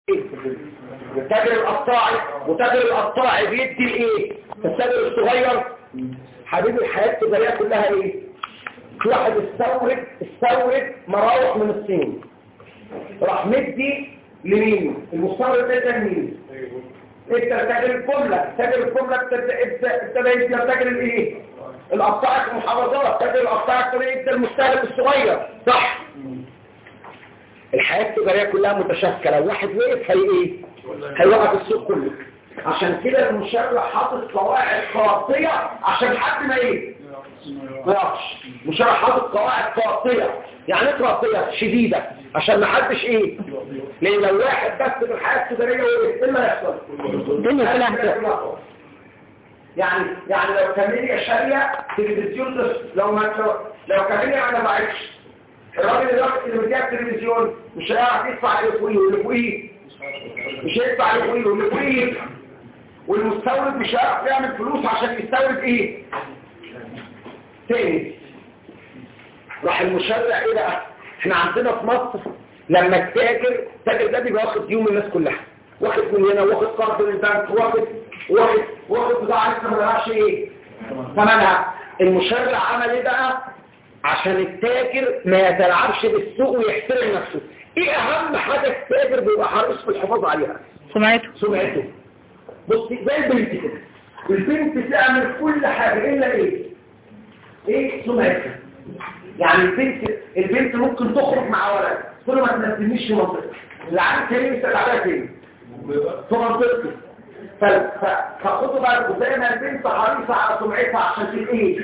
التاجر القطاعي وتاجر القطاعي بيدي ايه التاجر الصغير حبيبي الحياة التجارية كلها ايه في واحد استورد استورد مراوح من الصين راح مدي لمين المستورد ده كان مين انت تاجر الجملة تاجر الجملة ابتدى يدي تاجر الايه القطاع في المحافظات تاجر القطاع ابتدى يدي المستهلك الصغير صح الحياة التجارية كلها متشكلة واحد وقف هي ايه هيوقف السوق كله عشان كده المشرع حاطط قواعد قاسية عشان حد ما ايه ما يقفش مشرع حاطط قواعد قاسية يعني ايه قاسية شديدة عشان ما حدش ايه لان لو واحد بس في الحياة التجارية وقف ايه اللي هيحصل الدنيا كلها هتقف يعني يعني لو كاميليا شارية تلفزيون ده لو ما لو, لو كاميليا ما نفعتش الراجل الوقت اللي بيجيب التلفزيون مش هيعرف يدفع اللي فوقيه واللي فوقيه مش هيدفع اللي فوقيه واللي فوقيه والمستورد مش هيعرف يعمل فلوس عشان يستورد ايه تاني راح المشرع ايه بقى احنا عندنا في مصر لما التاجر التاجر ده بيبقى واخد يوم الناس كلها واخد من هنا واخد قرض من البنك واخد واخد واخد بضاعه لسه ما لهاش ايه ثمنها المشرع عمل ايه بقى عشان التاجر ما يتلعبش بالسوق ويحترم نفسه ايه اهم حاجة التاجر بيبقى حريص في الحفاظ عليها سمعته سمعته بص زي البنت كده البنت تعمل كل حاجة الا ايه ايه سمعتها يعني البنت البنت ممكن تخرج مع ولد كل ما تنزلنيش في منطقة العام كريم يستدعيها فين في منطقتي فخدوا بالكم زي ما البنت حريصة على سمعتها عشان تبقى ايه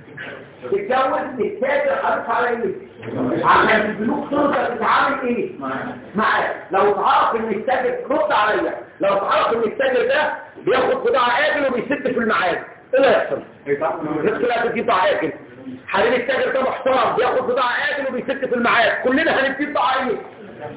تتجوز التاجر حريص على ايه عشان البنوك ترضى تتعامل ايه معاه لو تعرف ان التاجر رد عليا لو تعرف ان التاجر ده بياخد بضاعه اجل وبيسد في الميعاد ايه اللي هيحصل الناس كلها بتجيب بضاعه اجل حبيبي التاجر ده محترم بياخد بضاعه اجل وبيسد في الميعاد كلنا هنجيب بضاعه ايه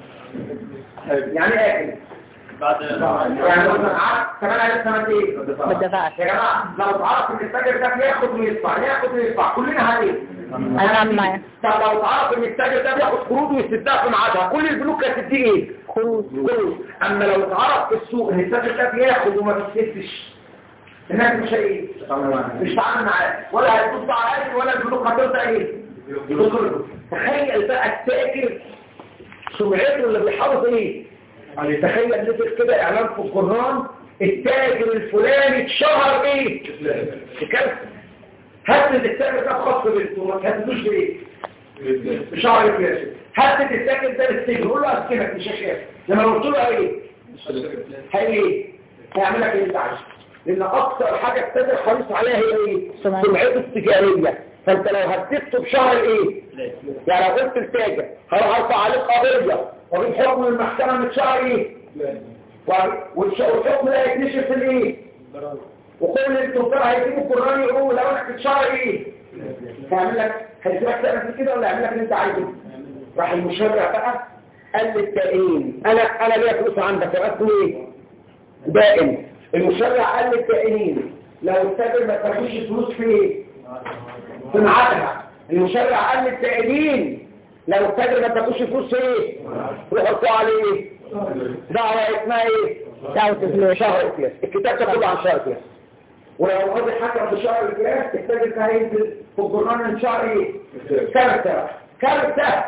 يعني اجل بعد يعني لو قعدت كمان عايز سنه ايه ما اتدفعش يا جماعه لو تعرف ان التاجر ده بياخد ويدفع ياخد ويدفع كلنا هنيه هنعمل معاه طب لو تعرف ان التاجر ده بياخد قروض ويسدها في ميعادها كل البنوك هتديه ايه خروج قروض اما لو تعرف في السوق ان التاجر ده بياخد وما بيسدش الناس مش ايه مش هتعامل معاه ولا هتبص على اجل ولا البنوك هترضى ايه تقرض. تخيل بقى التاجر سمعته اللي بيحافظ ايه تخيل نزل كده اعلان في القرآن التاجر الفلاني اتشهر ايه كده هدد التاجر ده خاص بنته ما تهددوش بايه بشهر الفلاني هدد التاجر ده بالسجن قول له اسكنك مش هشاف لما قلت له ايه هي ايه هيعمل لك اللي انت عايزه لان اكتر حاجه التاجر حريص عليها هي ايه سمعته. سمعته التجاريه فانت لو هددته بشهر ايه يعني لو قلت التاجر هروح ارفع عليك قضيه وفي حكم المحكمه من شهر ايه والش- والحكم ده هيتنشر في الايه وكل الدكتور هيجيبوا القران يقولوا لو انا كنت شهر ايه هيعمل لك هيسيبك تعمل كده ولا يعمل لك اللي انت عايزه راح المشرع بقى قال للتائين انا انا ليا فلوس عندك اسمه ايه دائم المشرع قال للتائنين لو التاجر ما تاخدش فلوس في ايه في ميعادها المشرع قال للتائبين لو التاجر ما تاخدش فلوس ايه يحطوا عليه ايه دعوه اسمها ايه دعوة إفلاس شهر افلاس الكتاب ده كله عن شهر افلاس ولو قاضي حكم بشهر افلاس التاجر ده هينزل في الجرنان من شهر ايه كارثه كارثه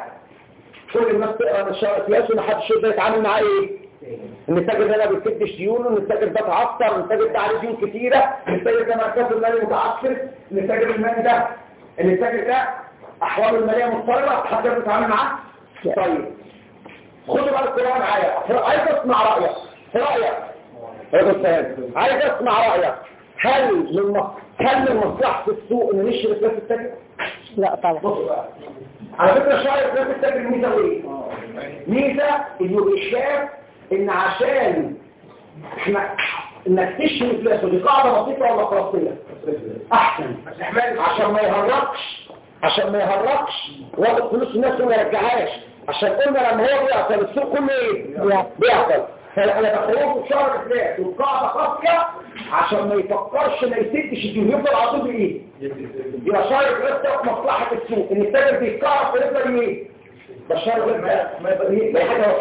كل الناس تقرا من شهر افلاس ومحدش يقدر يتعامل معاه ايه ان التاجر ده ما بيسدش ديونه ان التاجر ده تعثر ان التاجر ده عليه ديون كتيره ان التاجر ده مركزه المالي متعثر ان التاجر المالي ده ان التاجر ده احواله الماليه مضطربه حد يقدر يتعامل معاه طيب خدوا بقى القران معايا عايز اسمع رايك ايه رايك يا استاذ عايز اسمع رايك هل من مص- هل من مصلحه السوق ان نشر افلاس التاجر لا طبعا بصوا بقى على فكره شعر افلاس التاجر ميزه ايه ميزه انه بيشاف ان عشان احنا انك تشري فلوس ودي قاعده بسيطه ولا خلاصيه احسن عشان ما يهرقش عشان ما يهرقش واخد فلوس الناس وما يرجعهاش عشان قلنا لما هو بيعطل السوق كله ايه بيعطل فانا بخوفه في شهر افلاس والقاعده قاسيه عشان ما يفكرش ما يسدش الديون يفضل على طول بايه يبقى شهر افلاس ده في مصلحه السوق ان التاجر بيتكعب في يفضل ايه ده الشهر افلاس ده ما يبقى حاجه وحشه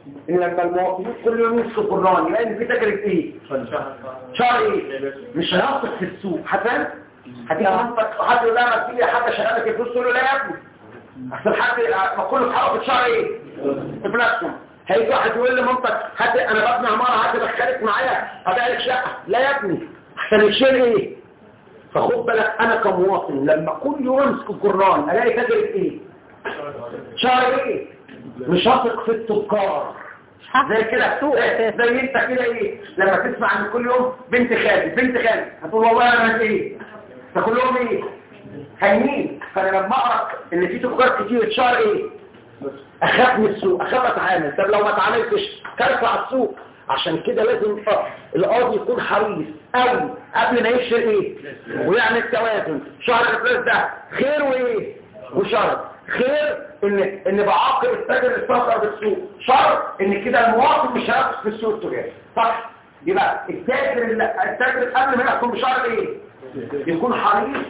ان لما المواطنين كل يوم يمسكوا قران يلاقي ان في تاجر ايه شهر ايه مش هيثق في السوق حسن هتيجي منطق حد يقول لها ما تيجي حد شغالك الفلوس تقول له لا يا ابني احسن حد ما كله اصحابه في شهر ايه بنفسهم هيجي واحد يقول لي منطق حد انا ببني عماره هتدخلك معايا ابيع لك شقه لا يا ابني احسن الشيء ايه فخد بالك انا كمواطن لما كل يوم امسك القران الاقي تاجر ايه شهر ايه مش هثق في التجار زي كده زي, زي انت كده ايه لما تسمع عن كل يوم بنت خالي بنت خالي هتقول والله انا ايه فكلهم ايه هينين فانا لما اقرا ان في تجار كتير شهر ايه اخاف من السوق اخاف اتعامل طب لو ما اتعاملتش ترفع السوق عشان كده لازم القاضي يكون حريص قوي قبل ما يشتري ايه ويعمل توازن شهر الافلاس ده خير وايه وشر خير ان ان بعاقب التاجر اللي استثمر بالسوق شر ان كده المواطن مش هياخد في السوق التجاري صح يبقى التاجر اللي التاجر قبل ما يحكم بشهر ايه يكون حريص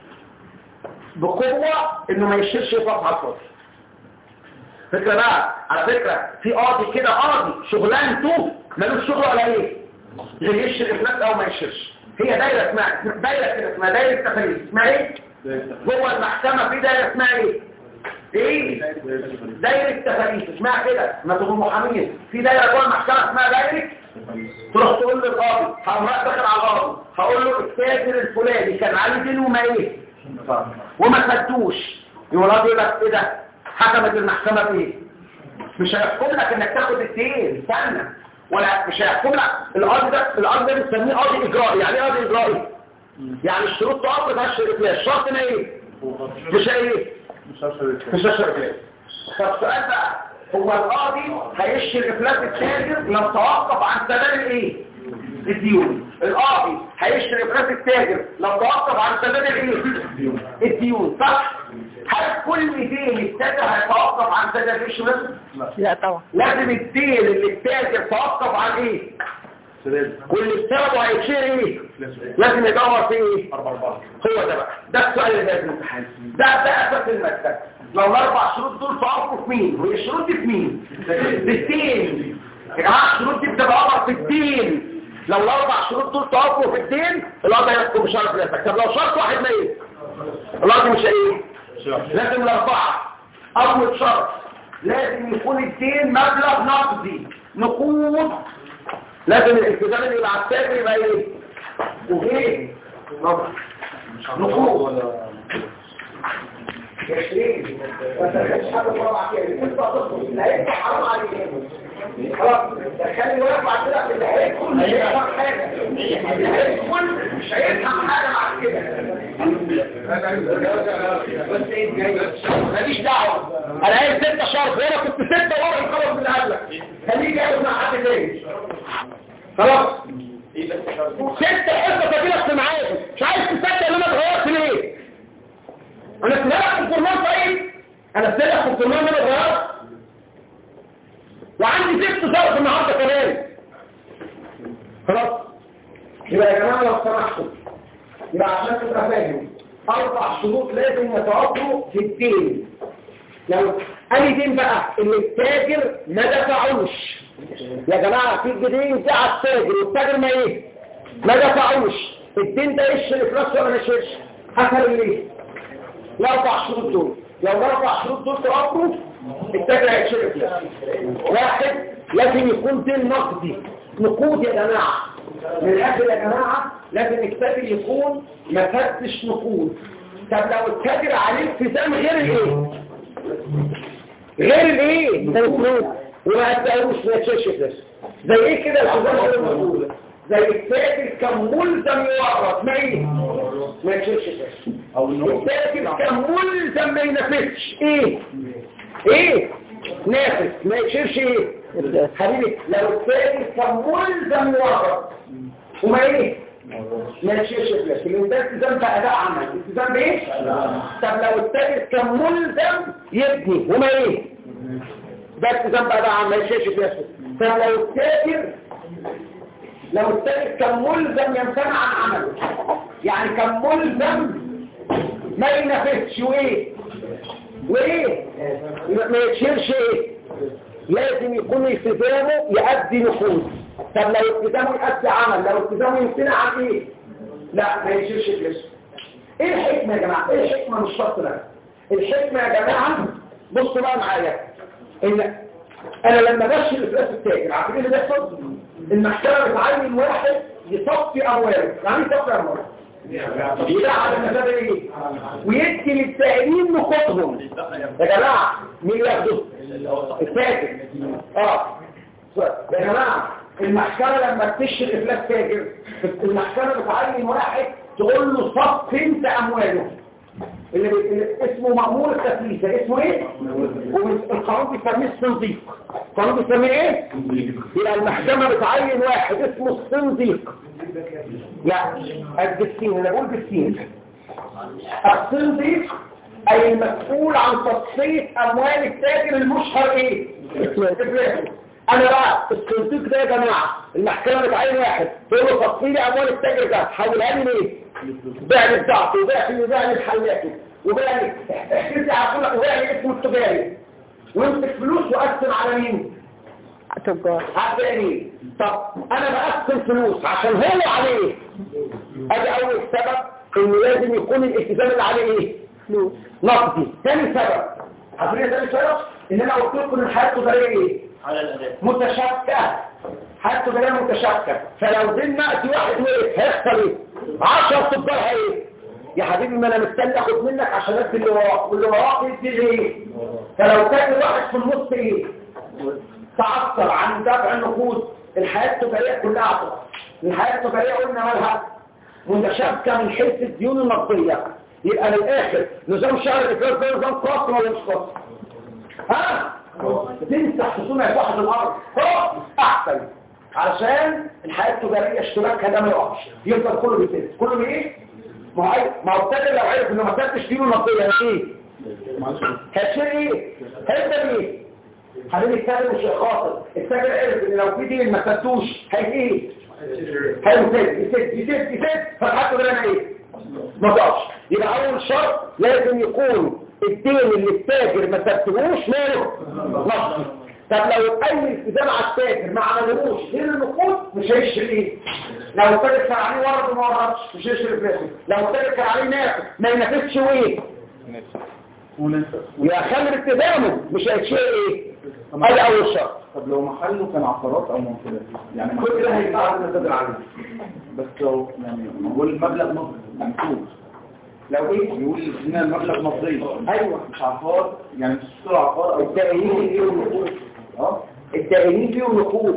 بقوه انه ما يشيلش يفرط على الفاضي فكرة بقى على فكرة في قاضي كده قاضي شغلانته ملوش شغل ولا ايه غير يشتري افلاس او ما يشتريش هي دايرة اسمها دايرة كده اسمها دايرة تفاريز اسمها ايه جوه المحكمة في دايرة اسمها ايه ايه دايرة تفاريز اسمها كده ما تقول محامين في دايرة جوه المحكمة اسمها دايرة تروح تقول للقاضي هقوم داخل على القاضي هقول له التاجر الفلاني كان عليه دين وما ايه وما سدوش يقول القاضي يقول لك ايه ده حكمت المحكمة بايه مش هيحكم لك انك تاخد الدين استنى ولا مش هيحكم لك القاضي ده القاضي ده بنسميه قاضي اجرائي يعني ايه قاضي اجرائي يعني الشروط تقف ما الشرط فيها الشرط ما ايه مش ايه مش الشرط فيها طب السؤال بقى هو القاضي هيشتري افلاس التاجر لو توقف عن سداد الايه الديون القاضي هيشتري افلاس التاجر لو توقف عن سداد الايه الديون صح هل كل دين التاجر هيتوقف عن سداد ايش لازم لا طبعا لازم الدين اللي التاجر توقف عن ايه كل السبب هيشير ايه لازم يدور في ايه هو ده بقى ده السؤال اللي جاي في الامتحان ده ده اساس المكتب لو الاربع شروط دول توقفوا في مين وهي الشروط دي في مين في الدين يا جماعه الشروط دي بتبقى امر في الدين لو الاربع شروط دول توقفوا في الدين القاضي هيحكم بشرط نفسك طب لو شرط واحد ما ايه القاضي مش ايه لازم الاربعه اول شرط لازم يكون الدين مبلغ نقدي نقود لازم الالتزام اللي يبقى على التاجر يبقى ايه وايه نقود عشرين بس مش حاجه طبعا كده انت هتطلب اللي هيبقى حرام عليك خلاص دخلني واقف بعد كده اللي هيدخل مش هيفهم حاجه اللي هيدخل مش هيفهم حاجه بعد كده بس ايه جاي ماليش دعوه انا عايز ستة شهر وانا كنت ستة ورا خلاص من قبلك خليك جاي مع حد تاني خلاص ستة حصة تجيلك في معاك مش عايز تصدق ان انا اتغيرت ليه انا سمعت في القرآن طيب انا سمعت في القرآن ان انا اتغيرت وعندي ست شهر النهارده كمان خلاص يبقى يا جماعه لو سمحتوا يبقى عشان تبقى فاهم اربع شروط لازم يتوافقوا في الدين لو انهي دين بقى اللي التاجر ما دفعوش يا جماعه في الدين بتاع التاجر والتاجر ما ايه ما دفعوش الدين ده يشتري فلوس ولا ما يشتريش حسب الايه الاربع شروط دول لو الاربع شروط دول توافقوا التاجر هيشتري فلوس واحد لازم يكون دين نقدي نقود يا جماعه من الاخر يا جماعه لازم التاجر يكون ما فاتش نقود طب لو التاجر عليه التزام غير الايه غير الايه ده الفلوس وما هتلاقوش ما يتشش فلوس زي ايه كده الالتزام غير النقود زي التاجر كان ملزم يورط ما ايه ما يتشش فلوس التاجر كان ملزم ما ينافسش ايه ايه نافس ما يشيرش ايه حبيبي لو التاجر كان ملزم يورط وما ايه ما يشيرش فلوس الانسان التزام بأداء عمل التزام بايه طب لو التاجر كان ملزم يبني وما ايه ده التزام بأداء عمل ما يشيرش فلوس طب لو التاجر لو التاجر كان ملزم يمتنع عن عمله يعني كان ملزم ما ينافسش وايه وايه ما يشيرش ايه لازم يكون التزامه يؤدي نفوذ طب لو التزامه يؤدي عمل لو التزامه يمتنع عن ايه لا ما يشيلش الاسم ايه الحكمة يا جماعة ايه الحكمة مش شرط ده الحكمة يا جماعة بصوا بقى معايا ان انا لما بشي الافلاس التاجر عارفين اللي بيحصل المحكمة بتعين واحد يصفي امواله يعني ايه يصفي امواله يبقى على المسافة ايه ويدي للسائلين نقطهم يا جماعة مين ياخده التاجر اه يا جماعة المحكمة لما تشي الافلاس تاجر المحكمة بتعين واحد تقول له صف انت امواله اللي, بي... اللي اسمه مأمور التفليس ده اسمه ايه والقانون بيسميه الصنديق القانون بيسميه ايه يبقى المحكمة بتعين واحد اسمه الصنديق لا الدسين انا بقول بالسين الصنديق اي المسؤول عن تصفية اموال التاجر المشهر ايه إفلاسه. انا بقى الصندوق ده يا جماعه المحكمه بتعين واحد تقول له تفصيل اموال التاجر ده حولها لي ليه بيع لي بضاعته وبيع لي وبيع لي الحلاقي وبيع لي احكي لي على كل وبيع لي اسمه التجاري وامسك فلوس وقسم على مين تجار على مين طب انا بقسم فلوس عشان هو عليه ادي اول سبب انه لازم يكون الالتزام اللي عليه ايه فلوس نقدي ثاني سبب عارفين ايه ثاني سبب ان انا قلت لكم ان الحياه التجاريه ايه على الأداء متشابكة حتى بلا متشابكة فلو دين نأتي واحد وقف هيحصل ايه عشر تفضل ايه يا حبيبي ما انا مستني اخد منك عشان ادي اللي وراك واللي وراك يدي ايه فلو كان واحد في النص ايه تعثر عن دفع النقود الحياة التجارية كلها عطرة الحياة التجارية قلنا مالها متشابكة من حيث الديون النقدية يبقى من الاخر نظام شهر الافلاس ده نظام قاسي ولا مش قاسي ها تمسح تصنع صاحب الارض خلاص احسن علشان الحياه التجاريه اشتراكها ده ما يقعش يفضل كله بيتم كله بايه ما هو ما هو التاجر لو عرف انه ما سدش دينه نقديه ايه هيشتري ايه هيبدا بايه حبيبي التاجر مش خاطر التاجر عرف ان لو في دين ما سدوش هي ايه هيسد يسد يسد يسد فالحياه التجاريه ايه ما تقعش يبقى اول شرط لازم يكون الدين اللي التاجر ما سدتهوش ماله نقدي طب لو اي التزام على التاجر ما عملهوش غير النقود مش هيشتري ايه لو التاجر كان عليه ورد وما وردش مش هيشتري فلوسه لو التاجر كان عليه نافذ ما ينافسش وايه يخلي التزامه مش هيشتري ايه ادي اول شرط طب لو محله كان عقارات او منفذات يعني كل ده هيبقى على التاجر عليه بس لو يعني بقول المبلغ مصري يعني فلوس لو ايه يقول هنا المبلغ مصري ايوه مش عقار يعني مش تشتري عقار او الدائنين ليهم نقود اه الدائنين ليهم نقود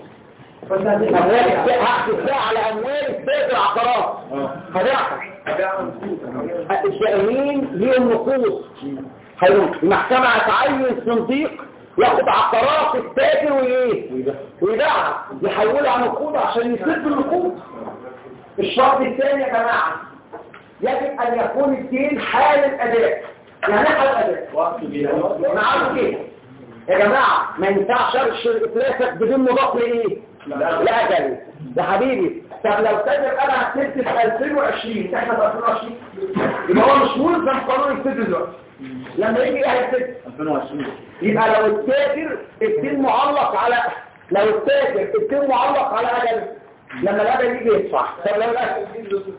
اموال هحسب على اموال التاجر عقارات اه هدعها الدائنين ليهم نقود حلو المحكمة هتعين صنديق ياخد عقارات التاجر وايه ويبيعها يحولها نقود عشان يسد النقود الشرط الثاني يا جماعة يجب ان يكون الدين حال الاداء يعني ايه حال الاداء وقت بيها معاكم كده يا جماعة ما ينفعش ارشد افلاسك بدون مضاف لايه لا اجل يا حبيبي طب لو تاجر انا هسد في 2020 احنا في 2020 يبقى هو مش ملزم قانون يسد دلوقتي لما يجي ايه هيسد 2020 يبقى لو التاجر الدين معلق على لو التاجر الدين معلق على اجل لما الاجل يجي يدفع طب لو الاجل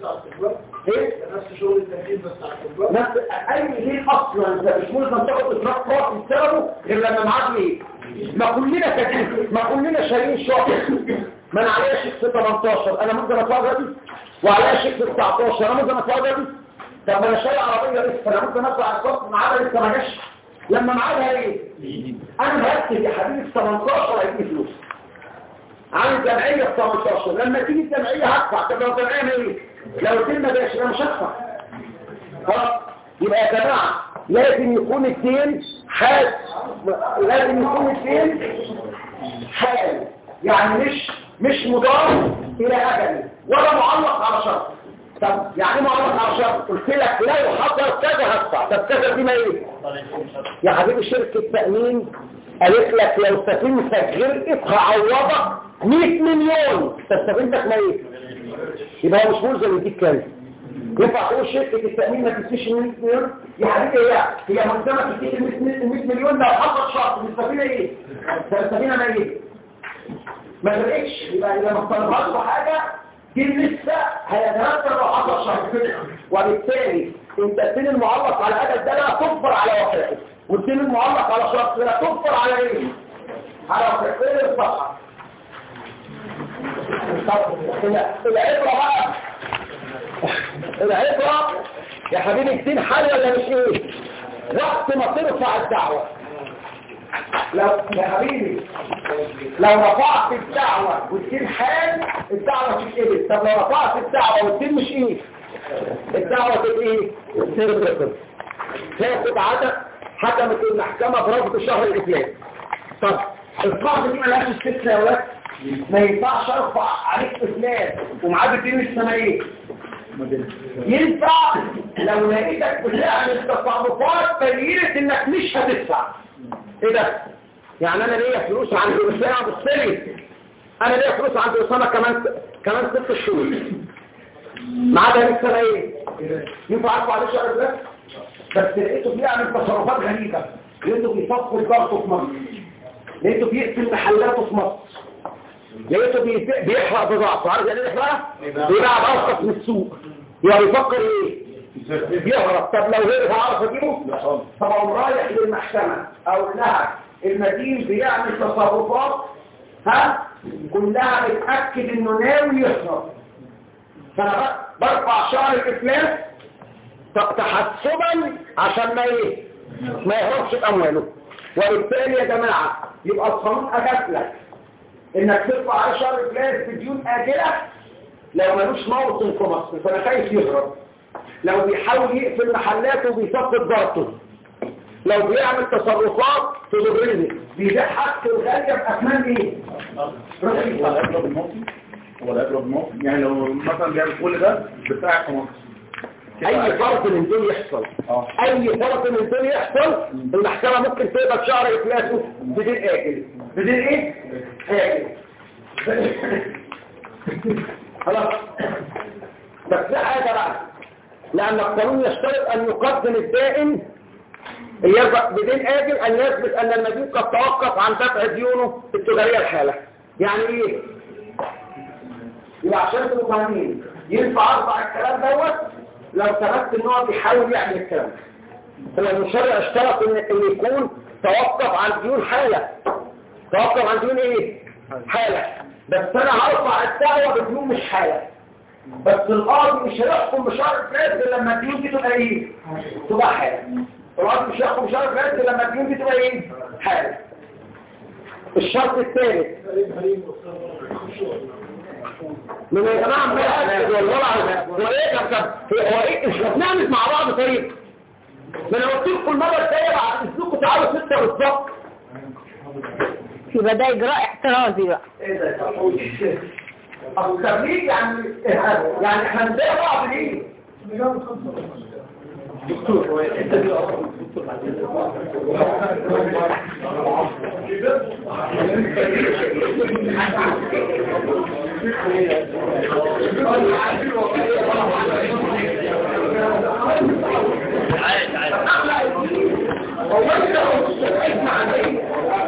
ايه نفس شغل التنفيذ بس على الكبار نفس اي دين اصلا انت مش ملزم تاخد اطلاق راسي بسببه غير لما معاك ايه ما كلنا كتير ما كلنا شاريين شقق ما انا عليا شيك في 18 انا ممكن ادفع دلوقتي وعليا شيك في 19 انا ممكن ادفع دلوقتي طب ما انا شاري عربيه لسه انا ممكن ادفع الصف معاها لسه ما جاش لما معاها ايه انا مركز يا حبيبي في 18 هيجي فلوس عامل جمعيه في 18 لما تيجي الجمعيه هدفع طب لو الجمعيه ايه لو الدين ما جاش انا مش هدفع ها يبقى يا جماعة لازم يكون الدين حال لازم يكون الدين حال يعني مش مش مضاف الى اجل ولا معلق على شرط طب يعني معلق على شرط قلت لك لو حصل كذا هدفع طب كذا دي ما ايه يا حبيبي شركة تأمين قالت لك لو سفينتك غرقت هعوضك 100 مليون طب سفينتك ما ايه يبقى هو مش ملزم يديك كام ينفع تقول شركة التأمين ما تنسيش ال 100 مليون يا حبيبي هي هي ملزمة تديك ال 100 مليون لو حصل شرط السفينة ايه؟ السفينة ما ايه؟ ما فرقتش يبقى إذا ما اختلفهاش بحاجة دي لسه هيتناسب لو حصل شرط وبالتالي انت الدين المعلق على أدب ده لا تكبر على وقعه والدين المعلق على شرط لا تكبر على ايه؟ على وقعه ايه الصحة؟ العبرة بقى العبرة يا حبيبي الدين حل ولا مش ايه وقت ما ترفع الدعوة لو يا حبيبي لو رفعت الدعوة والدين حال الدعوة مش ايه طب لو رفعت الدعوة والدين مش ايه الدعوة تبقى ايه ترفض تاخد عدد حكمت المحكمة برفض شهر الإسلام طب القاعدة دي ملهاش استثناء يا ولاد ما ينفعش ارفع عليك اسلام ومعاد الدين السماوي ينفع لو لقيتك بتعمل تصرفات بينت انك مش هتدفع ايه ده يعني انا ليا فلوس عند اسامه بصلي انا ليا فلوس عند اسامه كمان كمان ست شهور معاد لسه ايه ينفع ارفع عليه شهر بس بس لقيته بيعمل تصرفات غريبه لقيته بيفكر ضغطه في مصر لقيته بيقتل محلاته في مصر لقيته بي- بيحرق بضاعته عارف يعني ايه يحرقها؟ بيبيع بوسط من السوق يعني بيفكر ايه؟ بيهرب طب لو هرب هعرف اجيبه؟ طب اقوم رايح للمحكمة او لها المدين بيعمل تصرفات ها كلها بتأكد انه ناوي يهرب فانا ب- برفع شعر الافلاس ت- تحسبا عشان ما ايه ما يهربش بامواله وبالتالي يا جماعة يبقى القانون اجاب لك انك ترفع على شهر الفلاس بديون آجلة لو ملوش موطن في مصر فانا خايف يهرب لو بيحاول يقفل محلاته وبيثبت ضغطه لو بيعمل تصرفات تضرني بيبيع حاجته الغالية بأثمان ايه؟ هو رخيصة العبرة بالموطن هو العبرة بالموطن يعني لو مثلا بيعمل كل ده بتاع في مصر اي فرق من دول يحصل اه اي فرق من دول يحصل المحكمة ممكن تقبل شهر افلاسه بدون اجل بدون ايه؟ اجل خلاص بس في حاجة بقى لأن القانون يشترط أن يقدم الدائن يربط بدين آجل أن يثبت أن المدين قد توقف عن دفع ديونه التجارية الحالة يعني إيه؟ يبقى عشان تبقوا فاهمين ينفع أرفع الكلام دوت لو ثبت إن هو بيحاول يعمل الكلام ده فلما الشرع اشترط إن إن يكون توقف عن ديون حالة توقف عن ديون إيه؟ حالة بس أنا هرفع الدعوة بديون مش حالة بس القاضي مش هيحكم بشرط فاسد لما الديون دي تبقى ايه تبقى حاله القاضي مش هيحكم بشرط فاسد لما الديون دي تبقى ايه حاله الشرط الثالث من يا جماعه عمال اسال والله العظيم هو ايه يا كابتن هو ايه مش بنعمل مع بعض طيب ما انا قلت لكم المره الجايه بعد اذنكم تعالوا سته بالظبط يبقى ده اجراء احترازي بقى ايه ده اصل التبليغ يعني يعني احنا نضايق بعض ليه دكتور انت هو انت اسمع عليه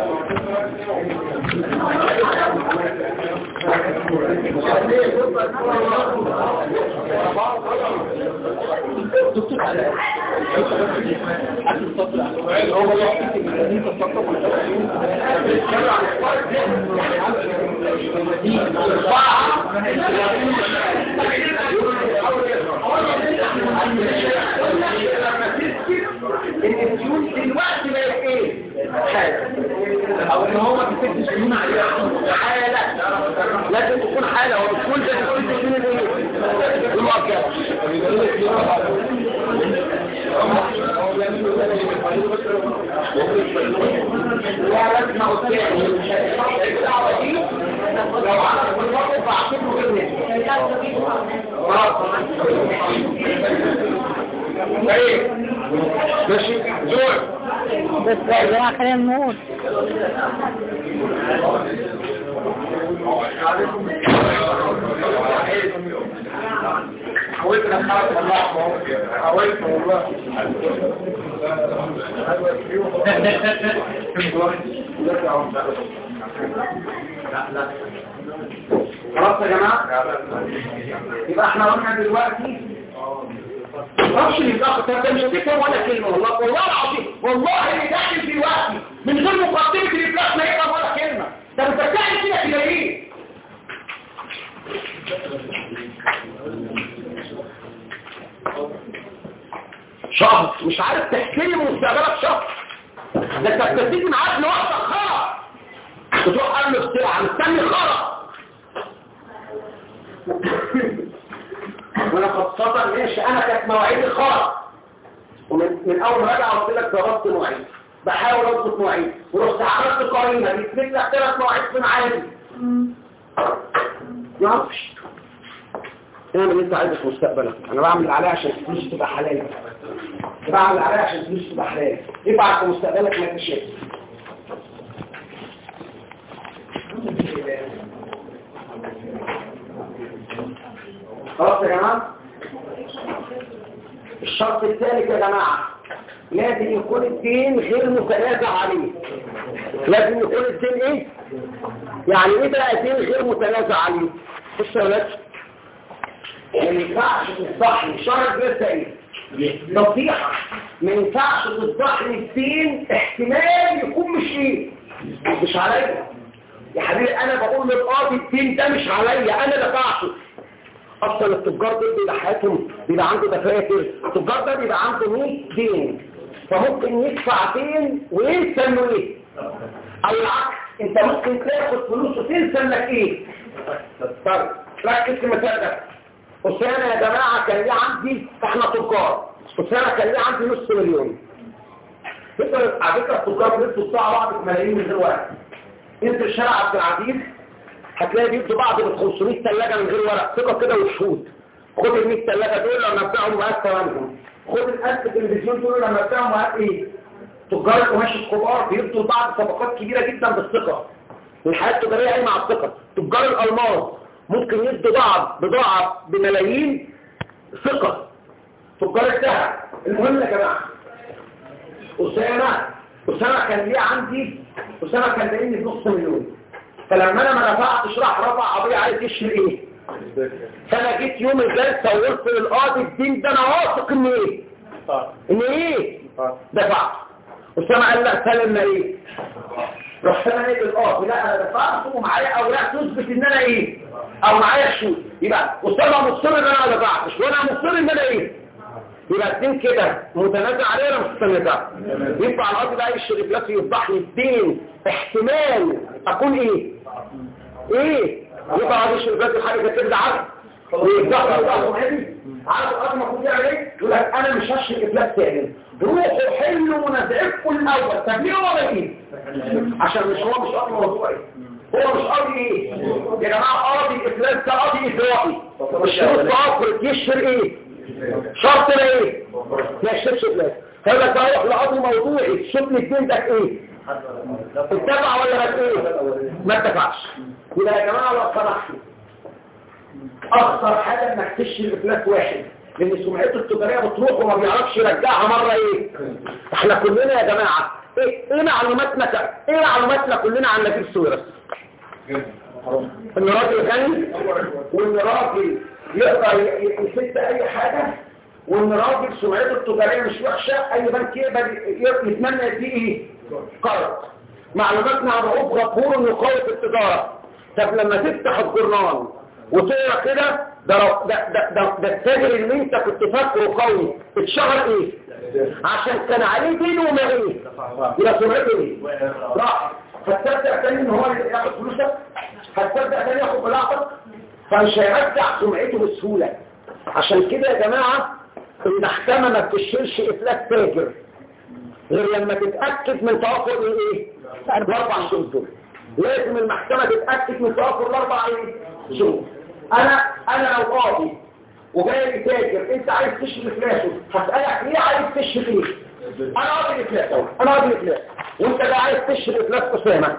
ان الديون دلوقتي بقت ايه؟ حالة او ان هو ما بيسدش ديون عليها حالة لازم تكون حالة هو مش كل ده تكون ديون ايه؟ المؤجلة لا لازم اقول تاني الدعوة دي لو عملت الوقت بعتبره كده ايه ماشي زور بس يا جماعة خلينا نموت حاولت ادخلك والله حاولت والله خلاص يا جماعه يبقى احنا قلنا دلوقتي معرفش اللي بياخد ده مش هتفهم ولا كلمه والله والله العظيم والله اللي داخل دلوقتي من غير مقدمه الافلاس ما يفهم ولا كلمه ده انت بتعمل كده كده ليه شهر مش عارف تحكي لي مستقبلك شهر ده انت بتبتدي معاك لوحدك خرا بتروح قبل السرعه مستني خرا وانا خاصة ماشي انا كانت مواعيدي خالص ومن من اول ما راجع قلت لك ضربت مواعيد بحاول اضبط مواعيد ورحت عملت قرينه بيثبت لك ثلاث مواعيد في ميعادي ما اعرفش اعمل اللي انت عايزه في مستقبلك انا بعمل اللي عليا عشان الفلوس تبقى حلال بعمل اللي عليا عشان الفلوس تبقى حلال ابعت في مستقبلك ما تشاف خلاص يا جماعة الشرط الثالث يا جماعة لازم يكون الدين غير متنازع عليه لازم يكون الدين ايه يعني ايه بقى الدين غير متنازع عليه بص يا ولاد ما ينفعش تصحي شرط لسه ايه نصيحة ما ينفعش تصحي الدين احتمال يكون مش ايه مش عليا يا حبيبي انا بقول للقاضي الدين ده مش عليا انا دفعته اصلا التجار دول بيبقى حياتهم بيبقى عنده دفاتر التجار ده بيبقى عنده 100 دين فممكن يدفع دين وينسى انه ايه او العكس انت ممكن تاخد فلوس وتنسى انك ايه طيب ركز في المثال ده اسامه يا جماعه كان ليه عندي احنا تجار اسامه كان ليه عندي نص مليون فكره على فكره التجار بيدوا الساعه بعض ملايين من غير وقت انزل شارع عبد العزيز هتلاقي بيدوا بعض ب 500 ثلاجه من غير ورق ثقه كده وشهود خد ال 100 ثلاجه دول لما بتاعهم وهات ثمنهم خد ال 1000 تلفزيون دول لما بتاعهم وهات ايه تجار القماش الكبار بيدوا لبعض صفقات كبيره جدا بالثقه والحياه التجاريه قايمه على الثقه تجار الالماس ممكن يدوا بعض بضاعه بملايين ثقه تجار الذهب المهم يا جماعه اسامه اسامه كان ليه عندي اسامه كان لاقيني بنص مليون فلما انا ما دفعتش راح رفع قضيه عايز يشتري ايه فانا جيت يوم الجلسه وقلت للقاضي الدين ده انا واثق ان ايه ان ايه دفعت اسامه قال لا سلم ايه رحت انا ايه للقاضي لا انا دفعت ومعايا اوراق تثبت ان انا ايه او معايا شهود يبقى اسامه مصر ان انا ما دفعتش وانا مصر ان انا ايه يبقى الدين كده متنازع عليه ولا مش متنازع ينفع القاضي بقى يشتري فلوس يفضح لي الدين احتمال اكون ايه ايه يبقى القاضي يشتري فلوس حاجه كده عارف ويفضح لي القاضي عادي عارف القاضي المفروض يعمل ايه يقول لك انا مش هشتري فلوس تاني روحوا حلوا منازعكم الاول طب ليه هو ايه عشان مش هو مش قاضي موضوعي هو مش قاضي ايه يا جماعه قاضي الافلاس ده قاضي اجرائي الشروط تأخر يشتري ايه شرط لا ايه ما يشتريش فلاس هذا تروح لقاضي موضوعي شوف لي الدين ده ايه اتبع ولا ما ايه ما اتبعش يبقى يا جماعه لو سمحتوا اخطر حاجه انك تشتري افلاس واحد لان سمعته التجاريه بتروح وما بيعرفش يرجعها مره ايه احنا كلنا يا جماعه ايه ايه معلوماتنا ك... ايه معلوماتنا كلنا عن نجيب سويرس ان راجل غني وان راجل يقدر يسد اي حاجة وان راجل سمعته التجارية مش وحشة اي بنك يقدر يتمنى يديه ايه قرض معلوماتنا عن رؤوف غفور يقوي التجارة طب لما تفتح الجرنان وتقرا كده ده ده ده ده, ده التاجر اللي انت كنت فاكره قوي اتشهر ايه عشان كان عليه دين وما ايه يبقى سمعته ايه راح هتصدق تاني ان هو ياخد فلوسك هتصدق تاني ياخد بلاطك فمش هيرجع سمعته بسهولة عشان كده يا جماعة المحكمة ما بتشيلش إفلاس تاجر غير لما تتأكد من توافر الايه؟ الأربع شروط دول لازم المحكمة تتأكد من توافر الأربع ايه؟ شروط أنا أنا لو قاضي وجاي لي تاجر أنت عايز تشري إفلاسه هسألك ليه عايز تشري فيه؟ أنا قاضي إفلاس أهو أنا قاضي إفلاس وأنت ده عايز تشري إفلاس أسامة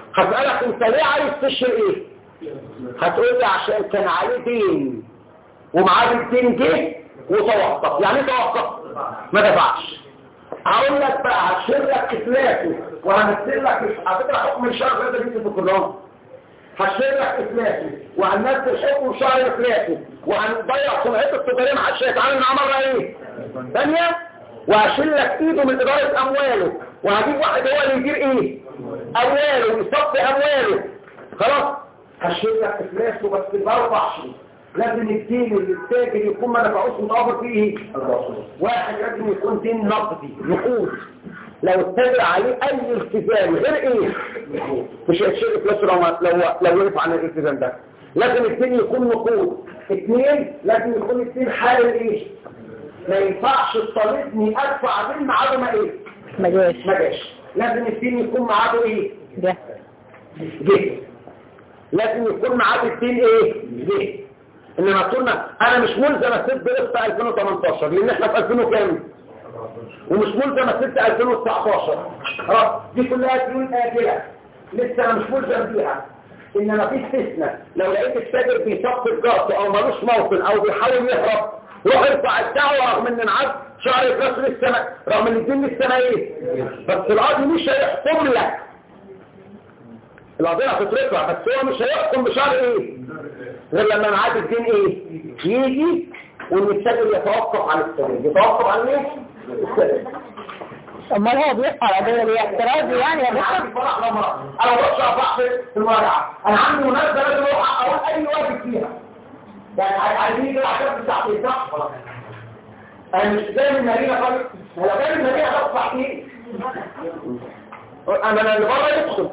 هسألك أنت ليه عايز تشري إيه؟ هتقول لي عشان كان عليه دين ومعاه بنتين جه وتوقف يعني ايه توقف ما دفعش هقول لك بقى هشير لك افلاسه وهنزل لك على فكره حكم الشهر ده بيكتب في القران هشير لك افلاسه وهنزل حكم شهر افلاسه وهنضيع سمعته التجاريه مع الشيخ تعالى معاه مره ايه ثانيه وهشيل لك ايده من اداره امواله وهجيب واحد هو اللي يدير ايه امواله ويصفي امواله خلاص هشيل لك افلاسه بس باربع شهور لازم الدين اللي التاجر يكون ما دفعوش متوفر فيه واحد لازم يكون دين نقدي نقود لو اتجر عليه اي التزام غير ايه مش هيتشير افلاس لو لو لو وقف عن الالتزام ده لازم الدين يكون نقود اثنين لازم يكون الدين حال ايه ما ينفعش تطالبني ادفع دين معاه ما ايه ما جاش ما جاش لازم الدين يكون معاه ايه ده جه لازم يكون معاه الدين ايه جه انما قلنا انا مش ملزم اسد قسط 2018 لان احنا في 2000 وكام ومش ملزم اسد 2019 خلاص دي كلها ديون اجله لسه انا مش ملزم بيها انما في استثناء لو لقيت التاجر بيصفي الجرس او ملوش موطن او بيحاول يهرب روح ارفع الدعوه رغم ان انعاد شهر الجرس لسه ما- رغم ان الدين لسه ما ايه بس القاضي مش هيحكم لك القضيه هتترفع بس هو مش هيحكم بشهر ايه غير لما معاد الدين ايه يجي وان التاجر يتوقف عن السبيل يتوقف عن ايه السبيل امال هو بيرفع القضيه ليه اعتراضي يعني يا انا دكتور عندي فرح لمرأة انا ما بروحش افرح في في المراجعه انا عندي مناسبه لازم اروح اقول اي واجب فيها يعني عاي- عايزين يجي عشان ساعتين صح خلاص انا مش جاي من مدينه خالص انا لو جاي من مدينه هدفع ساعتين انا اللي بره يدخل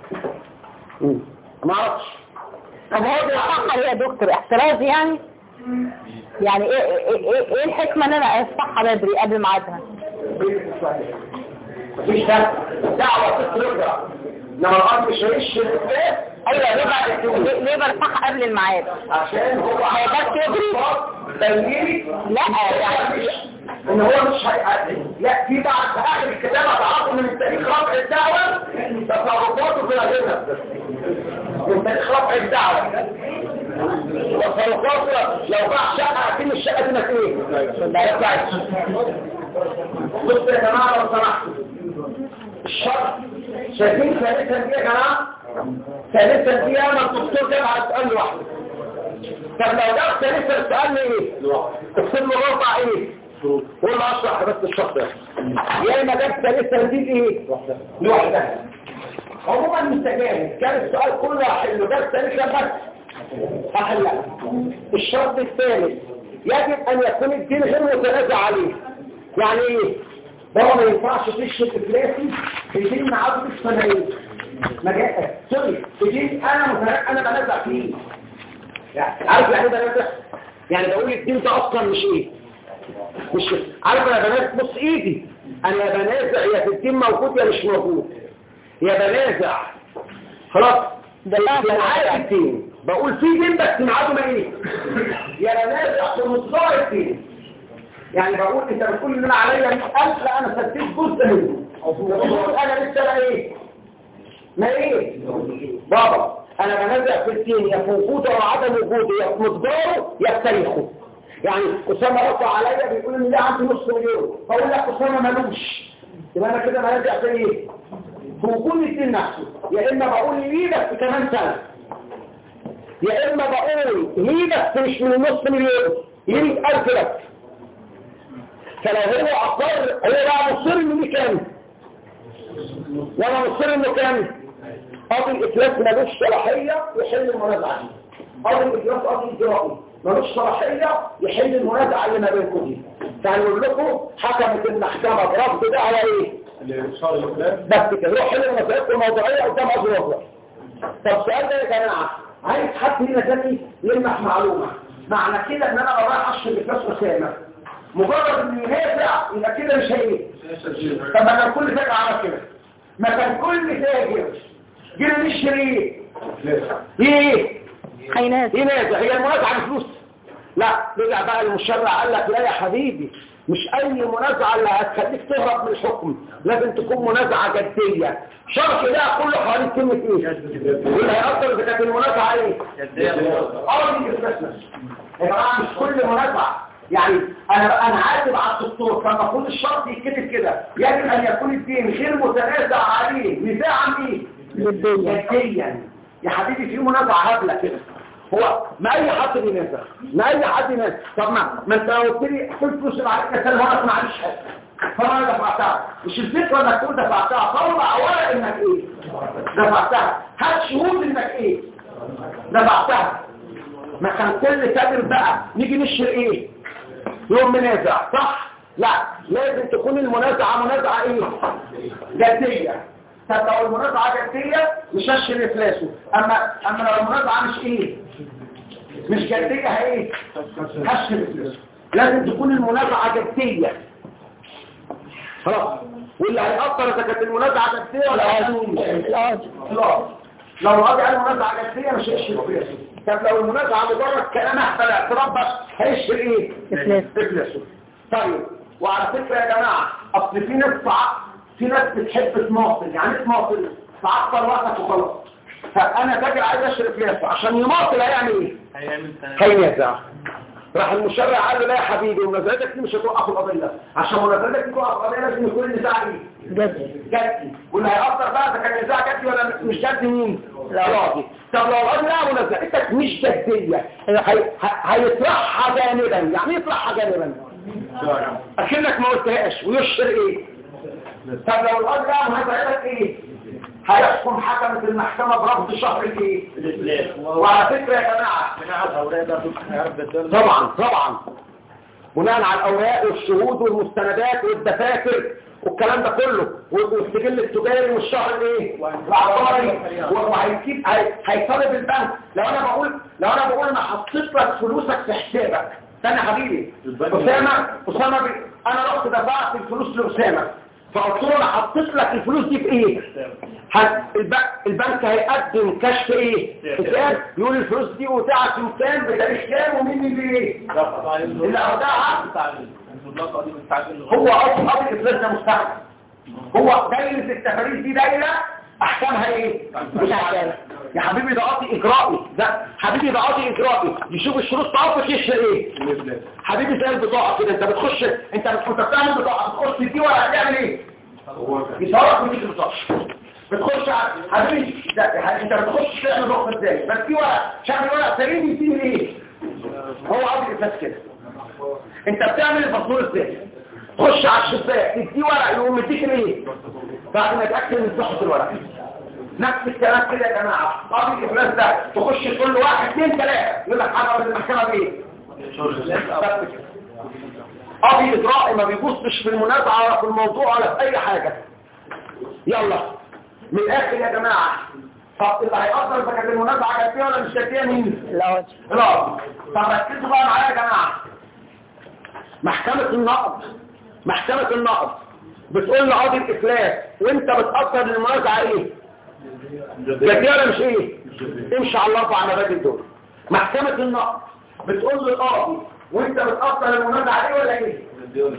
ما اعرفش طب هو بيصحى ليه يا دكتور احترازي يعني يعني ايه ايه ايه, إيه الحكمه ان انا اصحى بدري قبل ميعادها مفيش ده دعوة تترجع انما الارض مش هيش الاساس ايوه ليه بقى- ليه ليه بصحى قبل الميعاد عشان هو هيبقى تجري؟ دليل لا يعني ان هو مش هيقدم لا في بعد في اخر الكتابه تعرفوا من تاريخ رفع الدعوه تصرفاته في الاجنه من تاريخ رفع الدعوه تصرفاته لو باع شقه اكيد الشقه دي ما ايه ما يطلعش بصوا يا جماعه لو سمحتوا الشرط شايفين ثالثا دي يا جماعه ثالثا دي انا الدكتور جاب على سؤال لوحده طب لو جاب ثالثا السؤال ايه اكتب له ربع ايه قول له اشرح بس الشرط ده يا اما جاب ثالثا دي ايه لوحدها عموما مستجاب كان السؤال كله هحله جاب ثالثا بس هحلها الشرط الثالث يجب ان يكون الدين غير متنازع عليه يعني ايه هو ما ينفعش تشرب افلاسي في دين معاه الصناعيه ما جاء سوري في دين انا متنازع انا بنازع فيه يعني عارف يعني ايه بنازع يعني بقول الدين ده اصلا مش ايه مش عارف انا بنازع بص ايدي انا يا بنازع يا في الدين موجود يا مش موجود يا بنازع خلاص ده لا في عارف الدين بقول في دين بس معاه ما ايه يا بنازع في مصدر الدين يعني بقول انت بتقول ان انا عليا 100000 لا انا سددت جزء منه بقول انا لسه بقى ايه ما ايه بابا انا بنزع في الدين يا في وجوده او عدم وجوده يا في مقداره يا في تاريخه يعني اسامه رفع عليا بيقول ان ده عندي نص مليون بقول لك اسامه ملوش يبقى انا كده بنزع في ايه في وجود الدين نفسه يا اما بقول ليه بس كمان سنه يا اما بقول ليه بس مش من النص مليون ليه 1000 بس فلو هو أقر هو بقى مصر إنه دي كام وأنا مصر إنه كام قاضي الإفلاس ملوش صلاحية يحل المنازعة دي قاضي الإفلاس قاضي إجرائي ملوش صلاحية يحل المنازعة اللي ما بينكم دي فهنقول لكم حكمت المحكمة برفض دعوة إيه الإرشاد الإفلاس بس كده روح حل المسائل الموضوعية قدام أجر وضع طب سؤال ده يا جماعة عايز حد هنا تاني يلمح معلومة معنى كده ان انا لو رايح اشرب الكاس وسامة مجرد ان ينافع يبقى كده مش هي طب ما كان كل تاجر عمل كده ما كان كل تاجر جينا نشتري ايه هينازل ينازع هي المنازعة بفلوس لا رجع بقى المشرع قال لك لا يا حبيبي مش اي منازعة اللي هتخليك تهرب من الحكم لازم تكون منازعة جدية شرط ده كله حوالين كلمة ايه واللي هيأثر اذا كانت المنازعة ايه اه دي استثناء يا جماعة مش كل منازعة يعني انا انا عاتب على الدكتور كان المفروض الشرط يتكتب كده يجب ان يكون الدين غير متنازع عليه نزاعا ايه جديا جديا يا حبيبي في منازعة هبلة كده هو ما اي حد بينازع ما اي حد ينازع طب ما ما انت لو قلت لي كل فلوس اللي عليك كان وانا ما عنديش حاجه فانا دفعتها مش الفكره انك تقول دفعتها طلع ورق انك ايه دفعتها هات شهود انك ايه دفعتها ما كان كل تاجر بقى نيجي نشهر ايه يوم منازع صح لا لازم تكون المنازعه منازعه ايه جديه طب لو المنازعه جديه مش هشهر افلاسه اما اما لو المنازعه مش ايه مش جديه هي ايه هشهر افلاسه لازم تكون المنازعه جديه خلاص واللي هيأثر اذا كانت المنازعه جديه ولا قانون القاضي لا لو القاضي قال منازعه جديه مش هيشهر افلاسه طب لو المنازعه مجرد كلام احسن اعتراف بس هيشهر ايه إفلاس. افلاسه طيب وعلى فكره يا جماعه اصل في ناس صعب في ناس بتحب تماطل يعني ايه تماطل تعطل وقتك وخلاص فانا تاجر عايز اشرف لاسه عشان يماطل هيعمل ايه هينازع راح المشرع قال له لا يا حبيبي منازعتك دي مش هتوقف القضيه عشان منازعتك دي توقف القضيه لازم يكون النزاع ايه جدي جدي واللي هيأثر بقى اذا كان النزاع جدي ولا مش جدي مين القاضي طب لو القاضي لا منازعتك مش جديه هي- ه- هيطرحها جانبا يعني ايه يطرحها جانبا اكنك ما قلتهاش ويشهر ايه طب لو القاضي بقى منازعتك ايه هيحكم حكمة المحكمة برفض شهر الايه وعلى فكرة يا جماعة طبعا طبعا بناء على الاوراق والشهود والمستندات والدفاتر والكلام ده كله والسجل التجاري والشهر الايه العقاري وهيجيب هي- هيطالب البنك لو انا بقول لو انا بقول انا حطيت لك فلوسك في حسابك استنى يا حبيبي اسامه اسامه بي... انا رحت دفعت الفلوس لاسامه فقلت له انا حطيت لك الفلوس دي في ايه ه- الب- البنك هيقدم كشف ايه حساب يقول الفلوس دي ودعت في مكان بتاريخ كام ومين اللي ايه اللي اودعها هو اصلا قبل الافلاس ده مستعد هو دايره التفاريز دي دايره احكامها ايه مش عداله يا حبيبي ده قاضي اجرائي ده حبيبي ده قاضي اجرائي يشوف الشروط تعرف يشهر ايه حبيبي زي البطاقه كده انت بتخش انت بت- انت بتعمل بطاقه بتخش دي ولا هتعمل ايه يصورك ويجيب البطاقه بتخش على- حبيبي ده انت بتخش تعمل رخصه ازاي بس في ورق شغل ورق سليم يصير ايه هو قاضي الافلاس كده انت بتعمل الفاتوره ازاي خش على الشباك تدي ورق يقوم مديك ايه بعد ما يتاكد من صحه الورق نفس الكلام كده يا جماعه قاضي الافلاس ده تخش تقول له واحد اثنين ثلاثه يقول لك حاجه من المحكمه بايه بس كده. قاضي اجرائي ما بيبصش في المنازعه ولا في الموضوع ولا في اي حاجه يلا من الاخر يا جماعه طب اللي هيقدر اذا كانت المنازعه جديه ولا مش جديه مين القاضي لا طب ركزوا بقى معايا يا جماعه محكمة النقض محكمة النقض بتقول لقاضي الإفلاس وانت بتأثر للمراجعة ايه جدية ولا مش ايه امشي على الاربع مبادئ دول محكمة النقض بتقول للقاضي وانت بتأثر للمنازعة ايه ولا ايه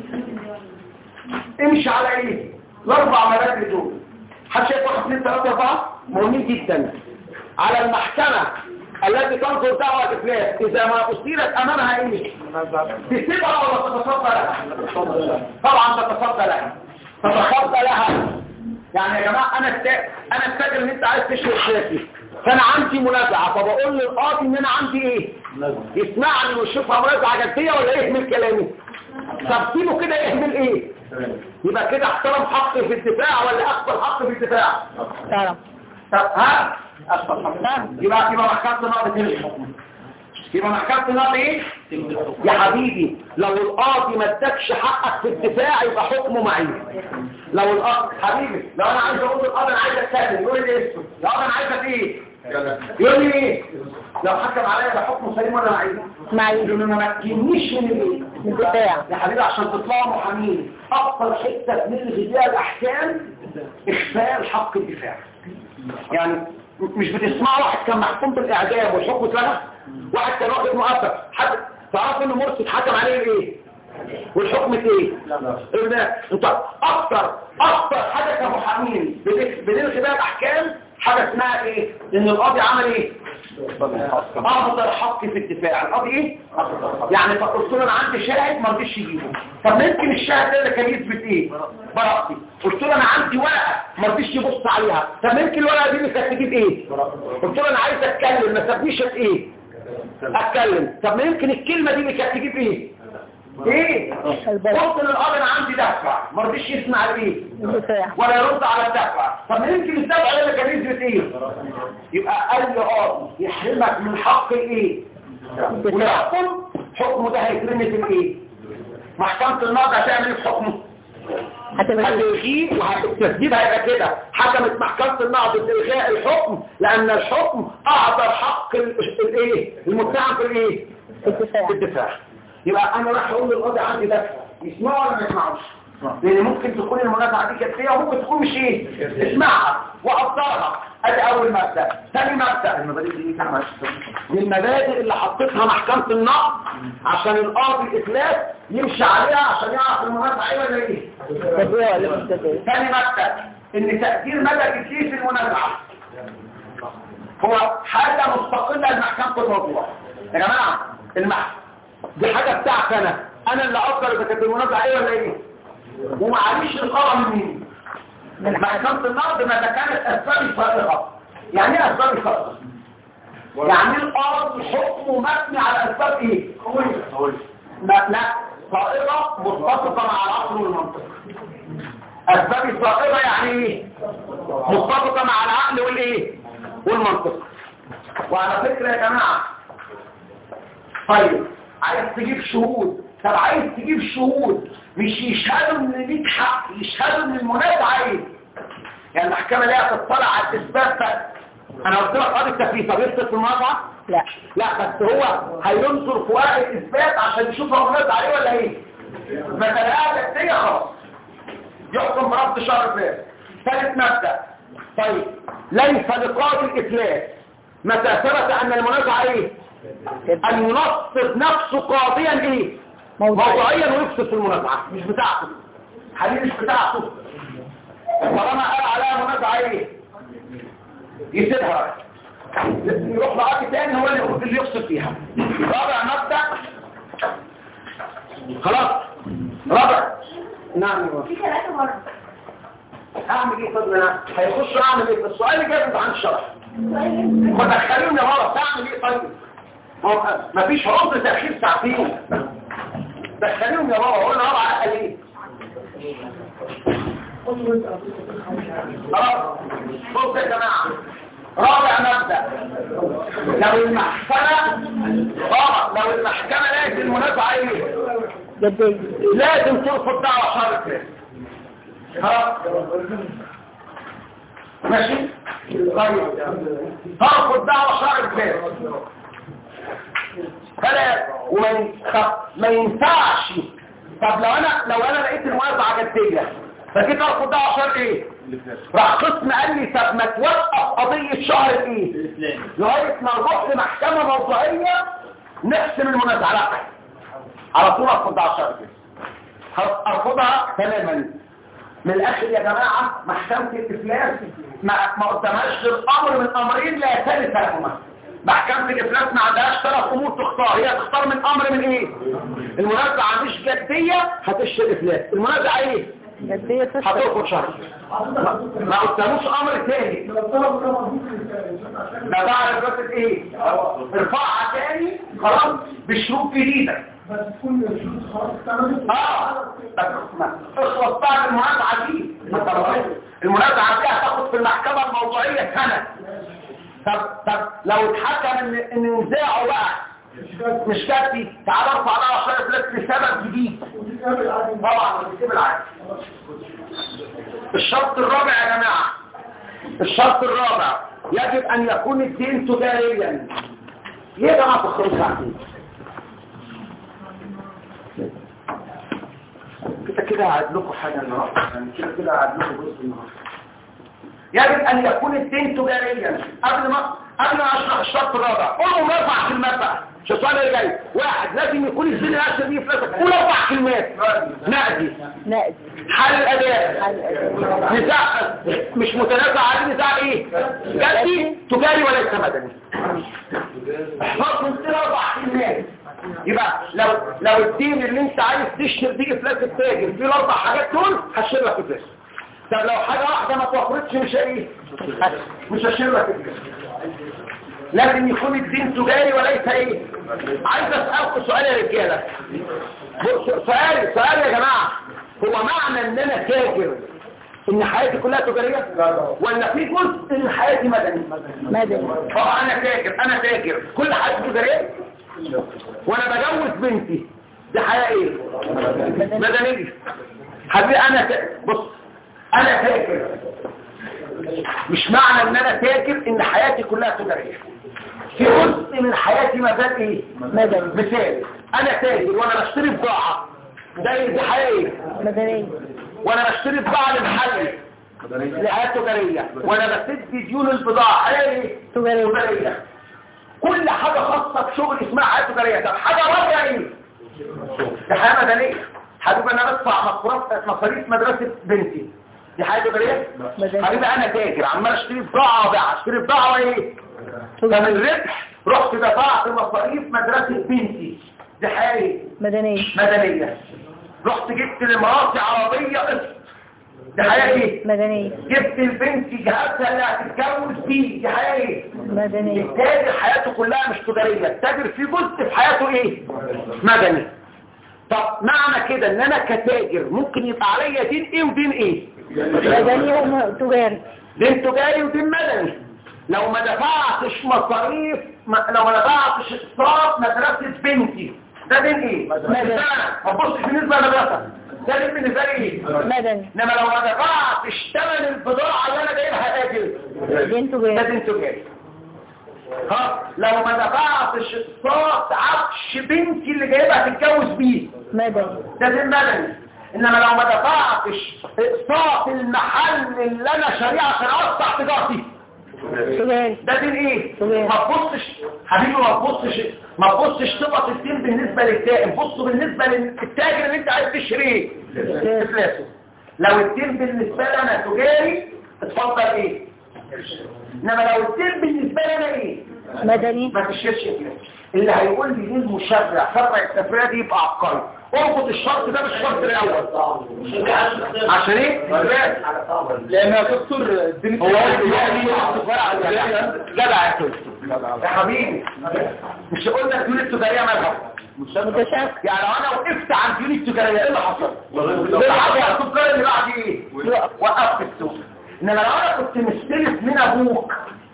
امشي على ايه الاربع مبادئ دول حد شايف واحد اثنين ثلاثة اربعة مهمين جدا على المحكمة التي تنظر دعوة إفلاس إذا ما أثيرت أمامها إيه؟ تسيبها ولا تتصدى لها؟ طبعا تتصدى لها تتصدى لها يعني يا جماعة أنا التا... أنا التاجر إن أنت عايز تشرب شافي فأنا عندي منازعة فبقول للقاضي إن أنا عندي إيه؟ يسمعني ويشوفها منازعة جدية ولا يهمل كلامي؟ طب سيبه كده يهمل إيه؟ يبقى كده احترم حقي في الدفاع ولا أكبر حق في الدفاع؟ تعرف طب ها أكبر حق يبقى يبقى محكمة النقض تلغي الحكم يبقى محكمة النقض ايه يا حبيبي لو القاضي ما ادكش حقك في الدفاع يبقى حكمه معين لو القاضي حبيبي لو انا عايز اقول للقاضي انا عايز اتكلم يقول لي اسكت لو انا عايزك ايه يقول لي ايه لو حكم عليا ده حكم سليم ولا معين معين لانه ما مكنيش من الايه من الدفاع يا حبيبي عشان تطلعوا محامين اكتر حته بنلغي بيها الاحكام اخفاء حق الدفاع يعني م- مش بتسمع واحد كان محكوم بالاعدام والحكم اتلغى واحد كان واخد مؤبد حد تعرف ان مرسي اتحكم عليه بايه والحكم ايه قلنا انت اكتر اكتر حاجه كمحامين بن- بنلغي بقى الاحكام حاجه اسمها ايه ان القاضي عمل ايه افضل حق في الدفاع القاضي ايه يعني فقلت له انا عندي شاهد ما رضيش يجيبه طب ما يمكن الشاهد ده اللي كان يثبت ايه براءتي قلت له انا عندي ورقه ما رضيش يبص عليها طب ما يمكن الورقه دي اللي كانت تجيب ايه قلت له انا عايز اتكلم ما سابنيش ايه اتكلم طب ما يمكن الكلمه دي اللي كانت تجيب ايه ايه قلت للقاضي انا عندي دفع ما رضيش يسمع الايه الدفاع ولا يرد على الدفع طب ما يمكن الدفع ده اللي كان يثبت ايه يبقى اي قاضي يحرمك من حق الايه ويحكم حكمه ده هيترمي في الايه محكمة النقض هتعمل ايه في حكمه هتبقى هتلغيه والتسديد هيبقى كده حكمت محكمة النقض بإلغاء الحكم لأن الحكم أعطى حق ال- الايه المتهم في الايه الدفاع في الدفاع يبقى انا راح اقول للقاضي عندي دفع يسمعوا ولا ما يسمعوش لان ممكن تكون المنازعه دي كانت فيها وممكن تكون مش ايه اسمعها وقدرها ادي اول مبدا ثاني مبدا المبادئ دي تعمل من المبادئ اللي حطيتها محكمه النقض عشان القاضي الافلاس يمشي عليها عشان يعرف المنازعه ايه ولا ايه تدفيع ولا مش تدفيع ثاني مبدا ان تقدير مدى تكليف المنازعه هو حاجه مستقله لمحكمه الموضوع يا جماعه المحكمه دي حاجه بتاعتي انا انا اللي اقدر اذا كانت المنازعه ايه ولا ايه ومعليش رقابه من مين من محكمه النقد ما اذا كانت اسباب فائقه يعني ايه اسباب فائقه يعني القاضي حكمه مبني على اسباب ايه لا لا فائقه متفقه مع العقل والمنطق اسباب الفائقه يعني ايه متفقه مع العقل والايه والمنطق وعلى فكره يا جماعه طيب عايز تجيب شهود طب عايز تجيب شهود مش يشهدوا ان ليك حق يشهدوا ان المنازعه ايه يعني المحكمه ليها تطلع على الاثبات بس انا قلت لك قاضي التكليف طب يثبت في المنازعه لا لا بس هو هينظر في ورق الاثبات عشان يشوف هو منازع عليه ولا ايه ما تلاقيها تكتيه خلاص يحكم برفض شهر فات ثالث مبدا طيب ليس لقاضي الافلاس متى ثبت ان المنازعه ايه ان ينصب نفسه قاضيا ايه موضوعي موضوعيا ويفسد في المنازعه مش بتاعته حديث مش بتاعته طالما قال عليها منازعه ايه يسيبها يروح لقاضي تاني هو اللي اللي يفسد فيها رابع مبدا خلاص رابع نعم يا في ثلاثة مرة اعمل ايه طب انا هيخش اعمل ايه السؤال اللي جاي عن الشرح ما دخلوني غلط اعمل ايه طيب ما هو مفيش عذر تاخير ساعتين دخلوني يا بابا قلنا بابا قال ايه خلاص بص يا جماعه رابع مبدا لو المحكمه رابع لو المحكمه لقت المنازعه ايه جدية لازم ترفض دعوة شرط خلاص ماشي طيب ترفض دعوة شرط فلا وما ين- طب ما ينفعش طب لو انا لو انا لقيت الموازعة جدية فجيت ارفض دعوة شرط ايه راح قسم قال لي طب ما توقف قضية شهر ايه لغاية ما نروح لمحكمة موضوعية نقسم المنازعة لا على طول ارفض دعوة شرط ارفضها تماما من الاخر يا جماعة محكمة الافلاس ما, ما قدامهاش غير امر من امرين لا ثالث لهما محكمة الافلاس ما عندهاش ثلاث امور تختار هي تختار من امر من ايه المنازعة مش جدية هتشتري الافلاس المنازعة ايه جدية تشتغل هترفض شهر ما- ما قداموش امر تاني ده بعد بس ايه ارفعها تاني خلاص بشروط جديدة اه بس ما- اخلص بعد المنازعة دي ما ترى- المنازعة دي هتاخد في المحكمة الموضوعية سنة طب طب لو اتحكم ان ان نزاعه بقى مش كافي تعال ارفع بقى عشان افلت لسبب جديد طبعا الاسم العادي الشرط الرابع يا جماعة الشرط الرابع يجب ان يكون الدين تجاريا ليه يا جماعة تخرج ساعتين كده كده هعد لكم حاجة النهاردة يعني كده كده هعد لكم جزء النهاردة يجب ان يكون الدين تجاريا قبل ما قبل ما اشرح الشرط الرابع قولوا مرفع في المبدأ بقى مش السؤال اللي جاي واحد لازم يكون السن الاشهر دي فلاسك قول اربع كلمات نقدي نقد حل الاداء حل الأداء. نزاع مش متنازع عليه نزاع ايه جدي تجاري وليس مدني احفظ من كده اربع كلمات يبقى لو لو الدين اللي انت عايز تشتري بيه فلاس التاجر فيه الاربع حاجات دول هشير لك فلاس طب لو حاجه واحده ما توفرتش مش ايه مش هشير لك فلاس لازم يكون الدين تجاري وليس ايه عايز اسالكم سؤال يا رجاله بص- سؤال سؤال يا جماعه هو معنى ان انا تاجر ان حياتي كلها تجاريه ولا في جزء من حياتي مدني مدني اه انا تاجر انا تاجر كل حياتي تجاريه وانا بجوز بنتي دي حياه ايه مدنيه حبيبي انا ت... بص انا تاجر مش معنى ان انا تاجر ان حياتي كلها تجاريه في جزء من حياتي مازال ايه مدني مثال انا تاجر وانا بشتري بضاعه ده دي حياه ايه مدني وانا بشتري بضاعه لمحلي لحياه تجاريه وانا بسد ديون البضاعه حياه ايه تجارية. تجاريه كل حاجه خاصه بشغل اسمها حياه تجاريه طب حاجه رابعه ايه دي حياه مدنيه حبيبي انا بدفع مصروف مصاريف مدرسه بنتي دي حياه تجاريه مدني. حبيبي انا تاجر عمال اشتري بضاعه وابيع اشتري بضاعه وايه كان الربح رحت دفعت مصاريف مدرسه بنتي دي حياه ايه مدني مدنية رحت جبت لمراتي عربية قسط دي حياة ايه مدني جبت لبنتي جهازها اللي هتتجوز بيه دي حياة ايه مدني التاجر حياته كلها مش تجارية التاجر في جزء في حياته ايه مدني طب معنى كده ان انا كتاجر ممكن يبقى عليا دين ايه ودين ايه مدني وتجاري دين تجاري ودين مدني لو ما دفعتش مصاريف ما لو ما دفعتش اقساط مدرسة بنتي ده دين ايه؟ مدني. ما تبصش بالنسبة للمدرسة ده دين بالنسبة لي ايه؟ مدني انما لو ما دفعتش ثمن البضاعة اللي انا جايبها اجل دين ده تجاري دين تجاري ها لو ما دفعتش اقساط عفش بنتي اللي جايبها تتجوز بيه مدني ده دين مدني انما لو ما دفعتش اقساط المحل اللي انا شاريه عشان اوسع تجارتي تجاري ده دين ايه تمام. ما تبصش حبيبي ما تبصش ما تبصش تبقى الدين بالنسبه للتاجر بص بالنسبه للتاجر اللي انت عايز تشتريه افلاسه لو الدين بالنسبه لي انا تجاري اتفضل ايه انما لو الدين بالنسبه لي انا ايه مدني ما تشيرش فلوس اللي هيقول لي ليه المشرع فرع التفريع دي يبقى عبقري اربط الشرط ده بالشرط الاول عشان ايه لان يا دكتور الدين هو جدع يا كل يا حبيبي مش قلنا الديون التجاريه مالها متشابه يعني لو انا وقفت عن الديون التجاريه ايه اللي حصل؟ اللي حصل التجار اللي بعد ايه؟ وقفت السوق انما لو انا كنت مستلف من ابوك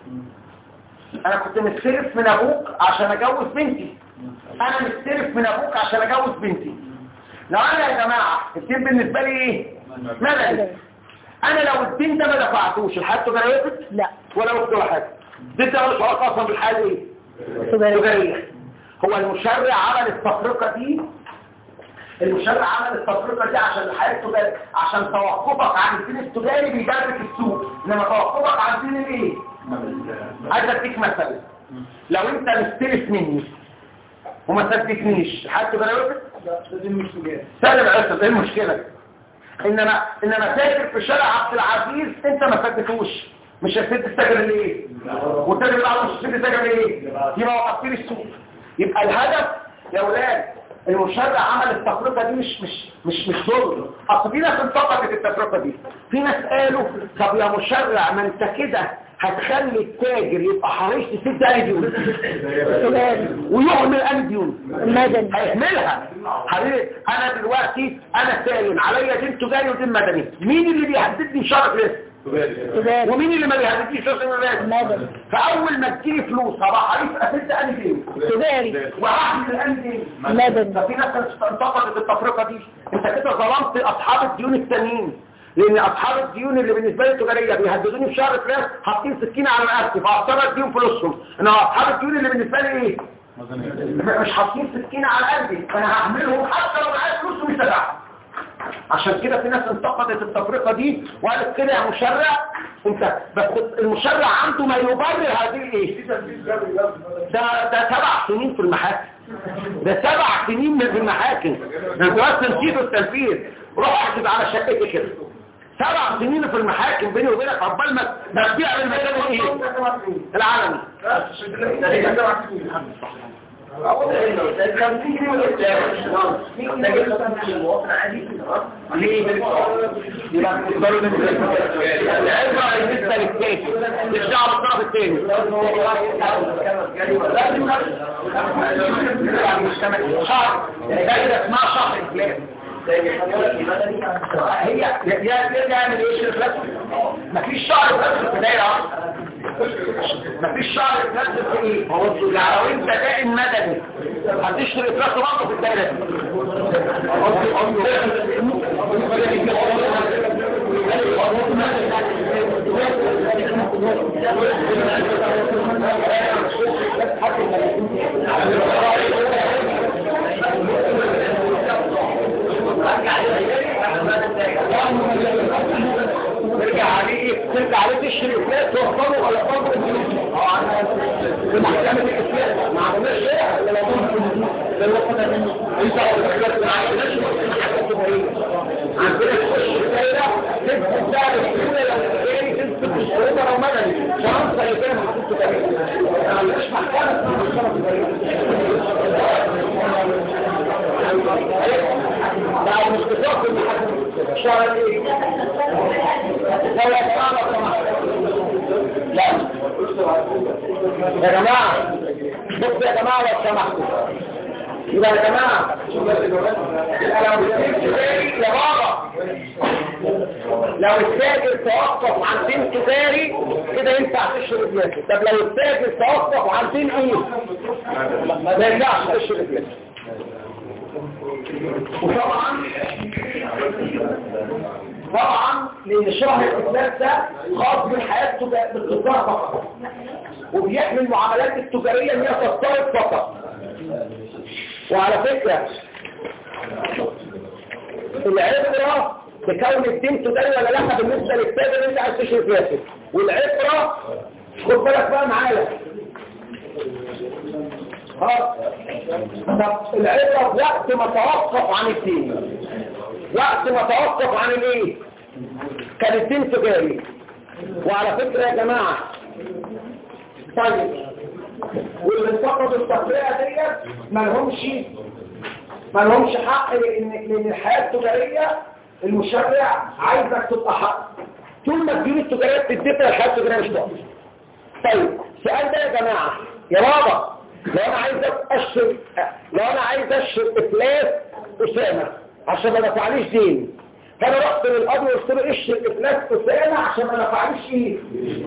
انا كنت مستلف من ابوك عشان اجوز بنتي انا مستلف من ابوك عشان اجوز بنتي لو انا يا جماعه الدين بالنسبه لي ايه؟ مدني انا لو الدين ده ما دفعتوش الحياه التجاريه وقفت لا ولا وقت ولا حاجه الدين ده ملوش علاقه اصلا بالحياه ايه؟ تجاري تجارية هو المشرع عمل التفرقة دي المشرع عمل التفرقة دي عشان الحياة التجارية عشان توقفك عن الدين التجاري بيدرك السوق انما توقفك عن الدين الايه عايز اديك مثل لو انت مستلف مني وما سددتنيش الحياة التجارية وقفت سلم عرفت ايه المشكلة انما انما تاجر في شارع عبد العزيز انت ما سددتوش مش هتسد التاجر ليه والتاجر اللي بعده مش هتسد التاجر ليه يبقى وقفتين السوق يبقى الهدف يا اولاد المشرع عمل التفرقه دي مش مش مش مش ظلم اصل في ناس انتقدت التفرقه دي في ناس قالوا طب يا مشرع ما انت كده هتخلي التاجر يبقى حريص يسد اي ديون تجاري ويهمل اي ديون مدني هيعملها حبيبي انا دلوقتي انا سالم عليا دين تجاري ودين مدني مين اللي بيهددني شرط رزق تجاري ومين اللي ما بيهددنيش رزق رزق مدني فاول ما تجيلي فلوس هبقى حريص اسد انهي دين تجاري وهعمل انهي دين مدني ففي ناس انتقدت التفرقه دي انت كده ظلمت اصحاب الديون التانيين لان اصحاب الديون اللي بالنسبه لي تجاريه بيهددوني في شهر فلان حاطين سكينه على رقبتي فاضطر اديهم فلوسهم انما اصحاب الديون اللي بالنسبه لي ايه مش حاطين سكينه على قلبي فانا هعملهم حتى لو معايا فلوس ومش هدفع عشان كده في ناس انتقدت التفرقه دي وقالت كده يا مشرع انت بس المشرع عنده ما يبرر هذه الايه ده ده تبع سبع سنين في المحاكم ده سبع سنين في المحاكم ده انت بس نسيتوا التنفيذ روح اكتب على شقتي كده سبع سنين في المحاكم بيني وبينك عقبال ما ما تبيع المكان ايه العالمي ليه؟ العبرة بالنسبة للتاني للشعب الطرف التاني شهر دايرة اسمها شهر الإسلام هي يا نعمل ايه شرف لازم مفيش شهر لازم في دايرة واحدة. مفيش شهر لازم في ايه يعني لو انت كائن مدني هتشتري افلاس برضه في الدايرة دي ترجع عليه ترجع عليه تشتري افلاس توصله ولا تفضل في محكمة الاسلام ما عملناش شيء ولا انت ما عملناش عندنا تخش الدايرة تكتب سعر السنة لو تاني تكتب الشروط لو مدني فرنسا اللي كان محطوط تاريخ ما عندناش محكمة اسمها بعد مش بتوقف المحكمة شهر ايه؟ لو يتعرف لا يا جماعة بصوا يا جماعة لو سمحتوا يبقى يا جماعة يبقى لو التاجر يا بابا لو التاجر توقف عن دين تجاري كده ينفع تشرب ياسر طب لو التاجر توقف عن دين ايه ما ينفعش تشرب ياسر وطبعا طبعا لان شهر الاسلام ده خاص بالحياه التجا- بالتجار فقط وبيحمي المعاملات التجاريه ان هي تستورد فقط وعلى فكره العبره بكون الدين تجاري ولا لا بالنسبه للتاجر اللي انت عايز تشرب ياسر والعبره خد بالك بقى معايا خلاص طب العبره وقت ما توقف عن الدين وقت ما توقف عن الايه كان الدين تجاري وعلى فكرة يا جماعة طيب واللي انتقدوا التفرقة ديت ما لهمش ما لهمش حق لان لان الحياة التجارية المشرع عايزك تبقى حق طول ما الدين التجارية بتدفع الحياة التجارية مش تقف طيب السؤال ده يا جماعة يا بابا لو انا عايز اشرب لو انا عايز اشرب افلاس اسامة عشان ما دفعليش دين فانا رحت للقاضي وقلت له اشرب افلاس اسامة عشان ما دفعليش ايه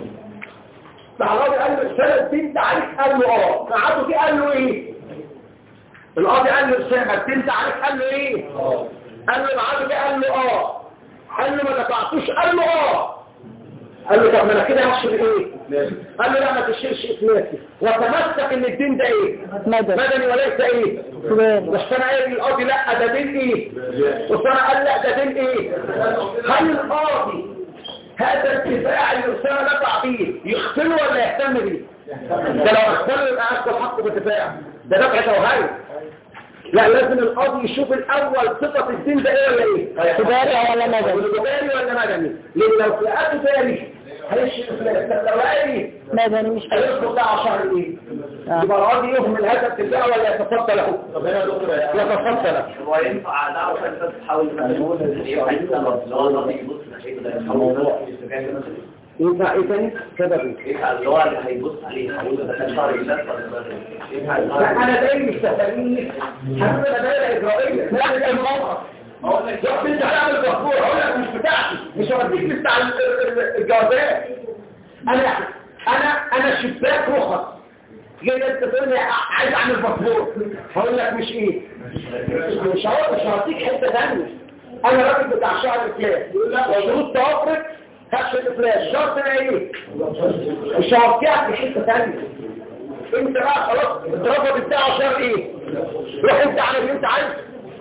فالقاضي قال له السنة الدين ده عليك قال له اه قعدوا فيه قال له ايه القاضي قال له اسامة الدين ده عليك قال له ايه قال له العاضي ده قال له اه قال له ما دفعتوش قال له اه قال له طب ما انا كده هشرب ايه قال له لا ما تشيلش افلاسي وتمسك ان الدين ده ايه مدني. مدني وليس ايه تجاري. بس انا قايل للقاضي لا ده دين ايه وسنة قال لا ده دين ايه هل القاضي هذا الاتفاع اللي أسامة دفع بيه يغسله ولا يهتم بيه ده لو اغسله يبقى اخد حقه بالدفاع ده دفع توهري لا لازم القاضي يشوف الاول صفة الدين ده ايه ولا ايه تجاري ولا مدني تجاري ولا مدني لان لو لقيته تجاري هيشرب افلاس طب لو قال مدني مش تجاري هيصبح ده عشر ايه آه. يبقى القاضي يهمل هذا الاتفاع ولا يتصدى له طب هنا يا دكتور يتصدى له هو ينفع دعوة الناس تحاول مثلا ينفع يسلم لو هو الراجل يبص ناحيته ده الموضوع ينفع ايه تاني كده بيه ينفع اللي هو اللي هيبص عليه هيقول ده كان شهر الناس ولا بدري ينفع لا انا دايما مش تفاهمني هتبقى دايره اجرائيه لا ده الموقف رحت انت هتعمل دكتور اقول لك مش بتاعتي مش هوديك بتاع ال- ال- الجوازات انا انا انا شباك رخص جاي انت تقول لي عايز اعمل باسبور هقول لك مش ايه مش هقول مش هديك حته ثانيه انا راجل بتاع شهر الافلاس وشروط توافرت كشف الافلاس شرط ايه مش هوقعك في حته ثانيه انت بقى خلاص الرفض بتاعه شهر ايه روح انت على اللي انت عايزه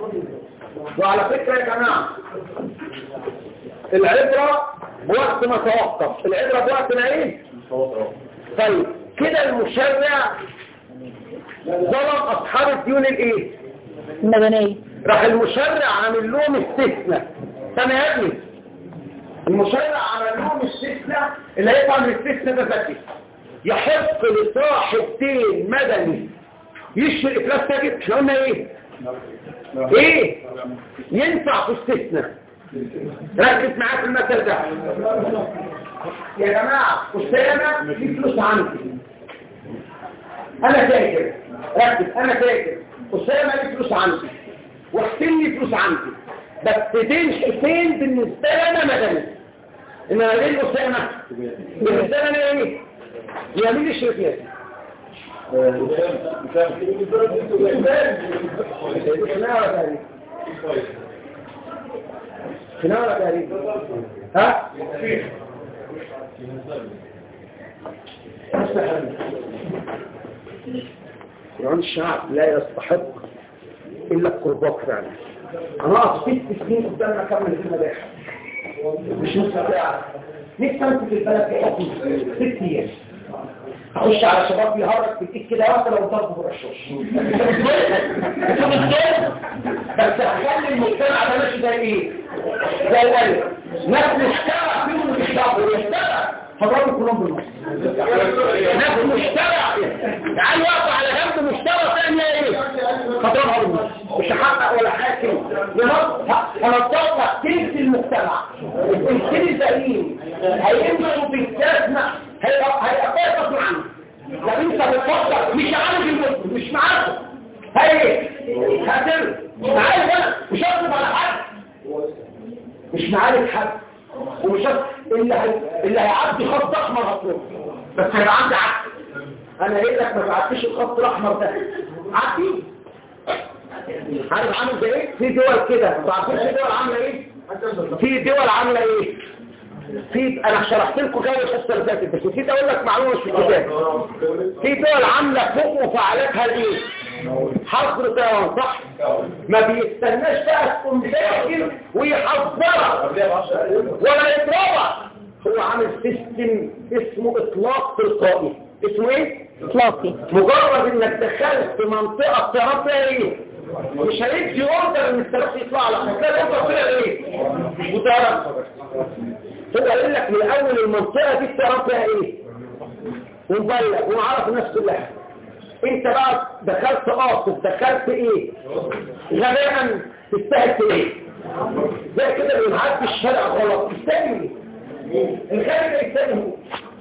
وعلى فكره يا جماعه العبره بوقت ما توقف العبره بوقت ما ايه طيب كده المشرع ظلم اصحاب الديون الايه المدنية راح المشرع عامل لهم استثناء سامع يا ابني المشرع عمل لهم استثناء اللي هيطلع من الاستثناء ده ذكي يحق لصاحب دين مدني يشفي افلاس تاجر احنا قلنا ايه ايه ينفع في استثناء ركز معايا في المثل ده يا جماعه اسامه في فلوس عندي انا تاجر ركز انا تاجر اسامه لي فلوس عندي وحسين لي فلوس عندي بس دين حسين بالنسبه لي انا مدني انما دين اسامه بالنسبه لي انا ايه يعمل لي شركات خناقه تاني خناقه تاني ها فرعون الشعب لا يستحق إلا القربات فعلا أنا أقف ست سنين قدام أكمل في المداخل مش نص ساعة نفسي أمسك البلد في حكم ست أيام أخش على شباب يهرج في الإيد كده وقت لو ضربه بالرشاش بس هخلي المجتمع ده ماشي زي إيه؟ زي الألف ناس مشترع فيهم الشعب ويشترع هضربوا كلهم بالنص ناس مشترع يعني واقف على جنب مشترع ثانية ايه هضربها بالنص مش هحقق ولا حاكم هنطلق تلك المجتمع التلك الباقيين هيمشوا في الجسمة هيقفوا عنه لو انت بتفكر مش عارف المسلم مش معاكم هي هتر مش معايا انا مش هطلب على حد مش معارف حد ومش هت- اللي هي... اللي هيعدي خط احمر هطلبه بس هيبقى عندي عكس انا قايل لك ما تعديش الخط الاحمر ده عدي عارف عامل زي ايه في دول كده ما تعرفوش في دول عامله ايه في دول عامله ايه في انا شرحت لكم جو الحصه اللي فاتت بس نسيت اقول لك معلومه مش في الكتاب في دول عامله فوق مفاعلاتها الايه حظر طيران صح ما بيستناش بقى تقوم داخل ويحذرك ولا يضربك هو عامل سيستم اسمه اطلاق تلقائي اسمه ايه اطلاقي مجرد انك دخلت في منطقه الطيران فيها ايه مش هيدي اوردر ان الطيران يطلع لك هتلاقي اوردر طلع ايه وطيران هو قال لك من اول المنطقه دي الطيران فيها ايه ومبلغ ومعرف الناس كلها انت بقى دخلت قاصد دخلت ايه غباء تستاهل في ايه زي كده اللي معدي الشارع غلط تستاهل ايه الغبي ده يستاهل ايه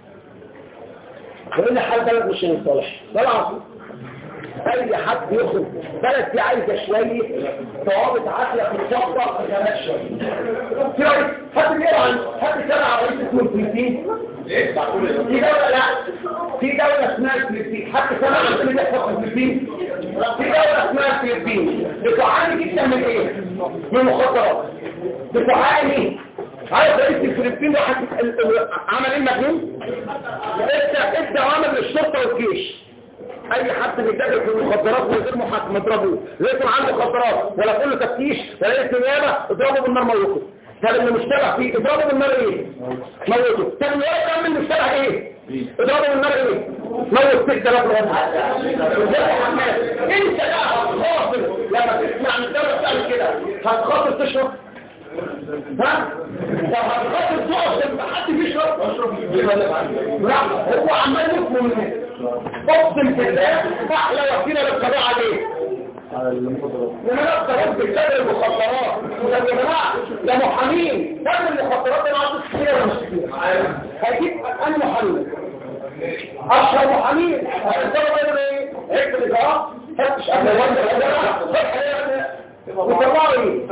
وإن حال بلد مش هيصالح ده العظيم اي حد يخرج بلد دي عايزه شويه ضوابط عقلك مطبق غباء شويه في رئيس حد بيقرا عن حد سمع عن رئيس اسمه الفلبين في دولة لا في دولة اسمها الفلبين حد سمع عن كده حكم الفلبين في دولة اسمها الفلبين بتعاني جدا من ايه من المخدرات بتعاني عارف رئيس الفلبين ده حد- ال- ال- عمل ايه مجنون ادى ادى عمل للشرطة والجيش اي حد بيتاجر في المخدرات من غير محاكمه اضربوه لقيتوا عنده مخدرات ولا كل تفتيش ولا لقيت نيابه اضربوا بالنار موته طب اللي مشتبه فيه اضربوا بالنار ايه موته طب اللي هو كان من مشتبه ايه اضربوا بالنار ايه موت ست ده انت بقى هتخاطر لما تسمع من الدوله بتعمل كده هتخاطر تشرب ها؟ طب هتخاطر تقف لما حد بيشرب لا هو عمال يفهم منه اقسم بالله احلى وسيله للقضاء عليه لما نقصد بالكبر المخدرات يا جماعه يا محامين كم المخدرات اللي عطت كتير ولا مش كتير هيجيب انا محامين اشهر محامين هيضرب يقول ايه اكتب الاجراءات فتش قبل وطلعوا ايه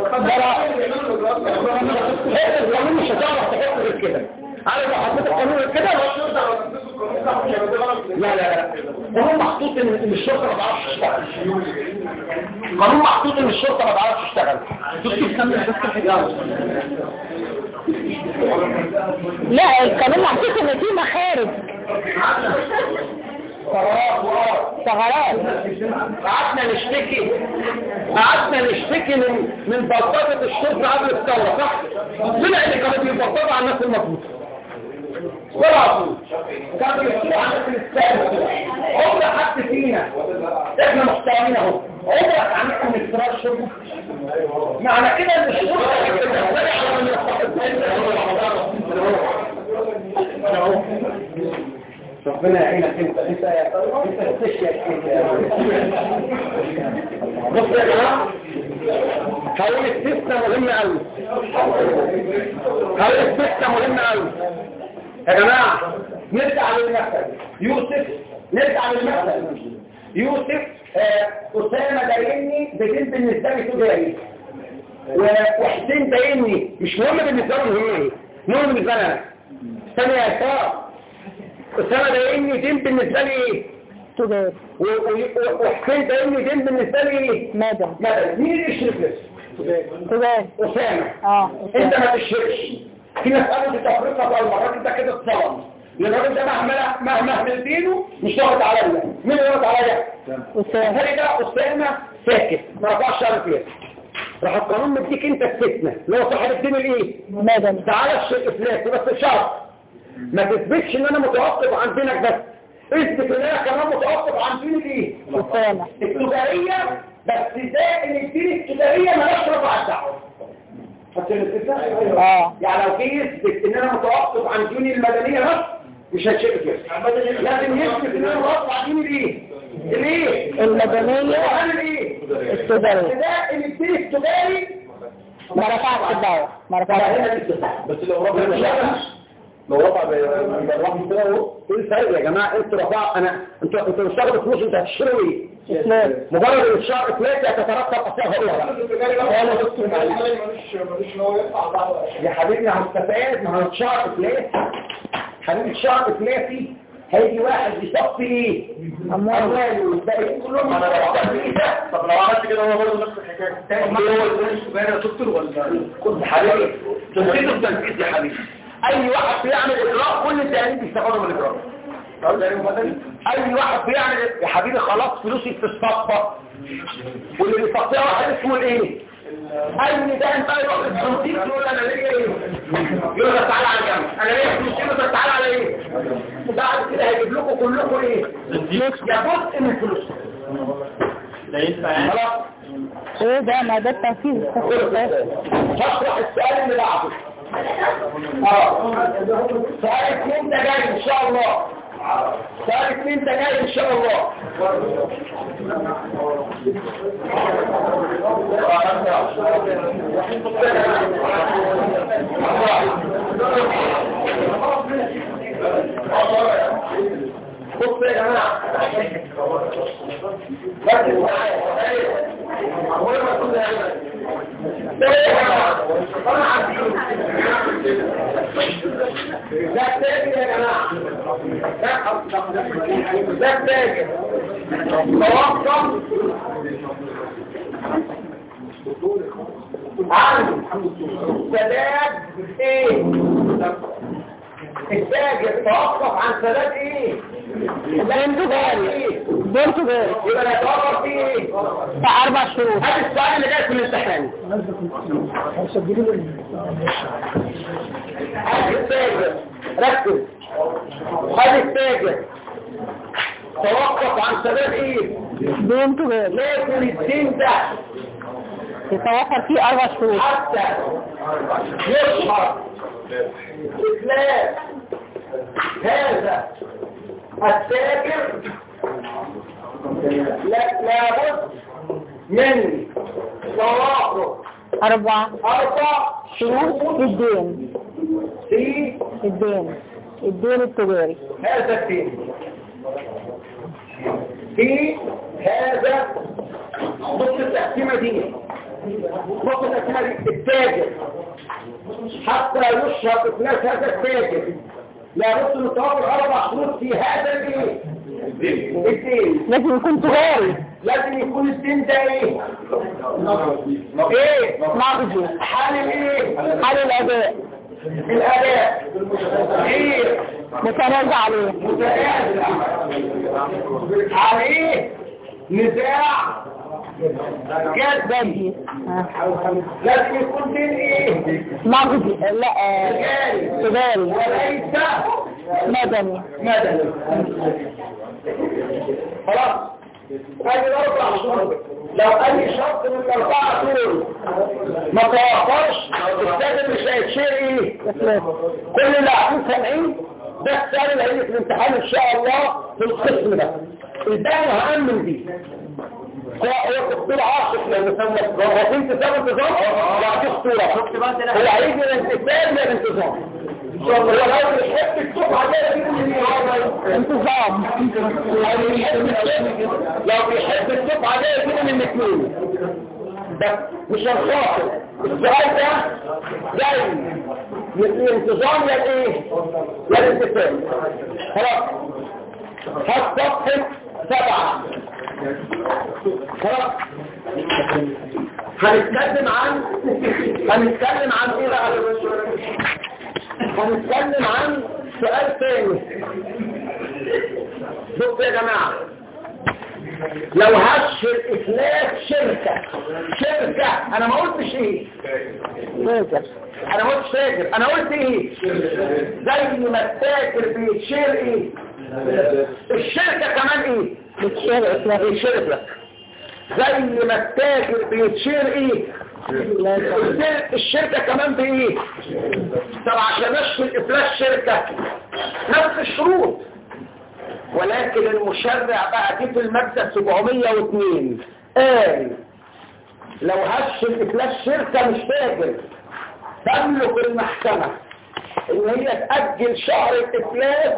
هذا القانون مش هتعرف تحط غير كده عارف لو حطيت القانون غير كده لا لا لا قانون محطوط ان إن الشرطه ما تعرفش تشتغل قانون محطوط ان الشرطه ما تعرفش تشتغل لا القانون محطوط ان في مخارج ثغرات قعدنا نشتكي قعدنا نشتكي من من بلطجة الشرطة قبل الثورة صح؟ طلع اللي كانوا بيبلطجوا على الناس المظبوطة ولا كان بيصير عندك الاستاذ عمر حد فينا احنا محترمين اهو عمرك عملت من افتراء الشرب معنى كده ان الشرب ربنا يعينك انت انت انت بتشيك بص يا جماعه قانون الستة مهم قوي قانون الستة مهم قوي يا جماعة نرجع للمثل يوسف نرجع للمثل يوسف آه، أسامة دايني بدين بالنسبة لي تجاري و- وحسين دايني مش مهم بالنسبة لهم هي ايه مهم بالنسبة لنا ثانية يا إسراء أسامة دايني دين بالنسبة لي ايه تجاري و- و- وحسين دايني دين بالنسبة لي ايه مدني مثلا مين اللي يشرف لسه تجاري أسامة اه انت ما تشركش في ناس قالوا في تفرقة بقى المرات ده كده اتصلم لان الراجل ده مهما مهما اهمل دينه مش ضاغط عليا مين اللي ضاغط عليا؟ أسامة الثاني ده أسامة ساكت ما رفعش شرف فيها راح القانون مديك انت الفتنة اللي هو صاحب الدين الايه؟ مدني تعالى الشيء افلاسي بس شرط ما تثبتش ان انا متوقف عن دينك بس اثبت ان انا كمان متوقف عن دين الايه؟ أسامة التجارية بس ده ان الدين التجارية مالهاش رفع الدعوة فاكر الفكرة؟ اه يعني لو جه يثبت ان انا متوقف عن ديوني المدنية بس مش هتشرك فيها لازم يثبت ان انا متوقف عن ديوني الايه؟ الايه؟ المدنية وعن الايه؟ التجارية ده ان الدين التجاري ما رفعش الدعوة ما رفعش هنا الاستثناء بس لو رفع مش هنا. لو رفع بالرحم كده اهو ايه الفرق يا جماعه انتوا رفع انا انتوا انتوا مش تاخدوا فلوس انتوا هتشتروا ايه؟ إسلام مجرد ان الشهر افلاتي هتترتب اثارها يا حبيبي هستفاد ما هو الشهر افلاتي حبيبي الشهر افلاتي هيجي واحد يصفي ايه؟ أموال امواله والباقيين كلهم طب لو عملت كده هو برضه نفس الحكايه طب ما هو الصغير يا دكتور ولا كنت حبيبي تنفيذ التنفيذ يا حبيبي اي واحد بيعمل اجراء كل التانيين بيستفادوا من الاجراء اي واحد بيعمل يا حبيبي خلاص فلوسي بتتصفى واللي بيصفيها واحد اسمه الايه اي ده انت يروح التنفيذ يقول انا ليا ايه يقول لك تعالى على جنب انا ليا فلوس يقول لك تعالى على ايه بعد كده هيجيب لكم كلكم ايه يا جزء من فلوسكم خلاص ايه ده ما ده التنفيذ هشرح السؤال اللي بعده اه سؤال اثنين ده جاي ان شاء الله سؤال اثنين ده جاي ان شاء الله بصوا يا جماعه ركزوا معايا أول ما تقول يا جماعة. طبعا عارفين. ده التاجر يا جماعة ده التاجر توقف عن سداد ايه التاجر توقف عن سداد ايه دين تجاري دين تجاري يبقى يتوقف فيه ايه بتاع أربع شهور هذا السؤال اللي جاي في الامتحان هذا التاجر ركز هذا التاجر توقف عن سبب ايه دين تجاري لازم الدين ده يتوفر فيه أربع شهور حتى يشهر اسلام هذا التاجر لا لابد من توافق أربع اربع شروط في الدين في الدين الدين التجاري هذا الدين في هذا بص التقسيمة دي بص التقسيمة دي التاجر حتى يشهر إفلاس هذا التاجر لابد من توافر أربع شروط في هذا الايه؟ الدين لازم يكون تجاري لازم يكون الدين ده ايه؟ ايه؟ نقدي حال الايه؟ حال الأداء الأداء ايه؟ متنازع عليه متنازع عليه نزاع جد بدي لازم يكون دين ايه نقدي لا آه، تجاري تجاري وليس مدني مدني خلاص هذه الاربع شروط لو اي شرط من الاربعه دول ما توفرش السادة مش هيتشير ايه كل اللي قاعدين سامعين ده السؤال اللي هيجي في الامتحان ان شاء الله في القسم ده الباقي هأمن بيه سواء هو دكتور عاصف لو مسمى جربين تساوي انتظام لا دكتورة هو هيجي الانتساب يا الانتظام هو لو بيحب الصبح ده انتظام لو بيحب الصبح ده يجيب من الاثنين بس مش الخاطر السؤال ده جاي يا الانتظام يا الايه يا الانتساب خلاص هات صفحة سبعة خلاص هنتكلم عن هنتكلم عن ايه بقى هنتكلم عن سؤال تاني بصوا يا جماعة لو هش الافلاس شركة شركة انا ما قلتش ايه انا ما قلتش تاجر انا قلت ايه زي ما التاجر بيتشير ايه الشركة كمان ايه بتشير اسمها بيتشير لك زي ما التاجر بيتشير ايه الشر- الشركة كمان بايه طب عشان اشهر افلاس شركة نفس الشروط ولكن المشرع بقى جه في المادة 702 قال لو هش الافلاس شركة مش تاجر تملك المحكمة ان هي تأجل شهر الافلاس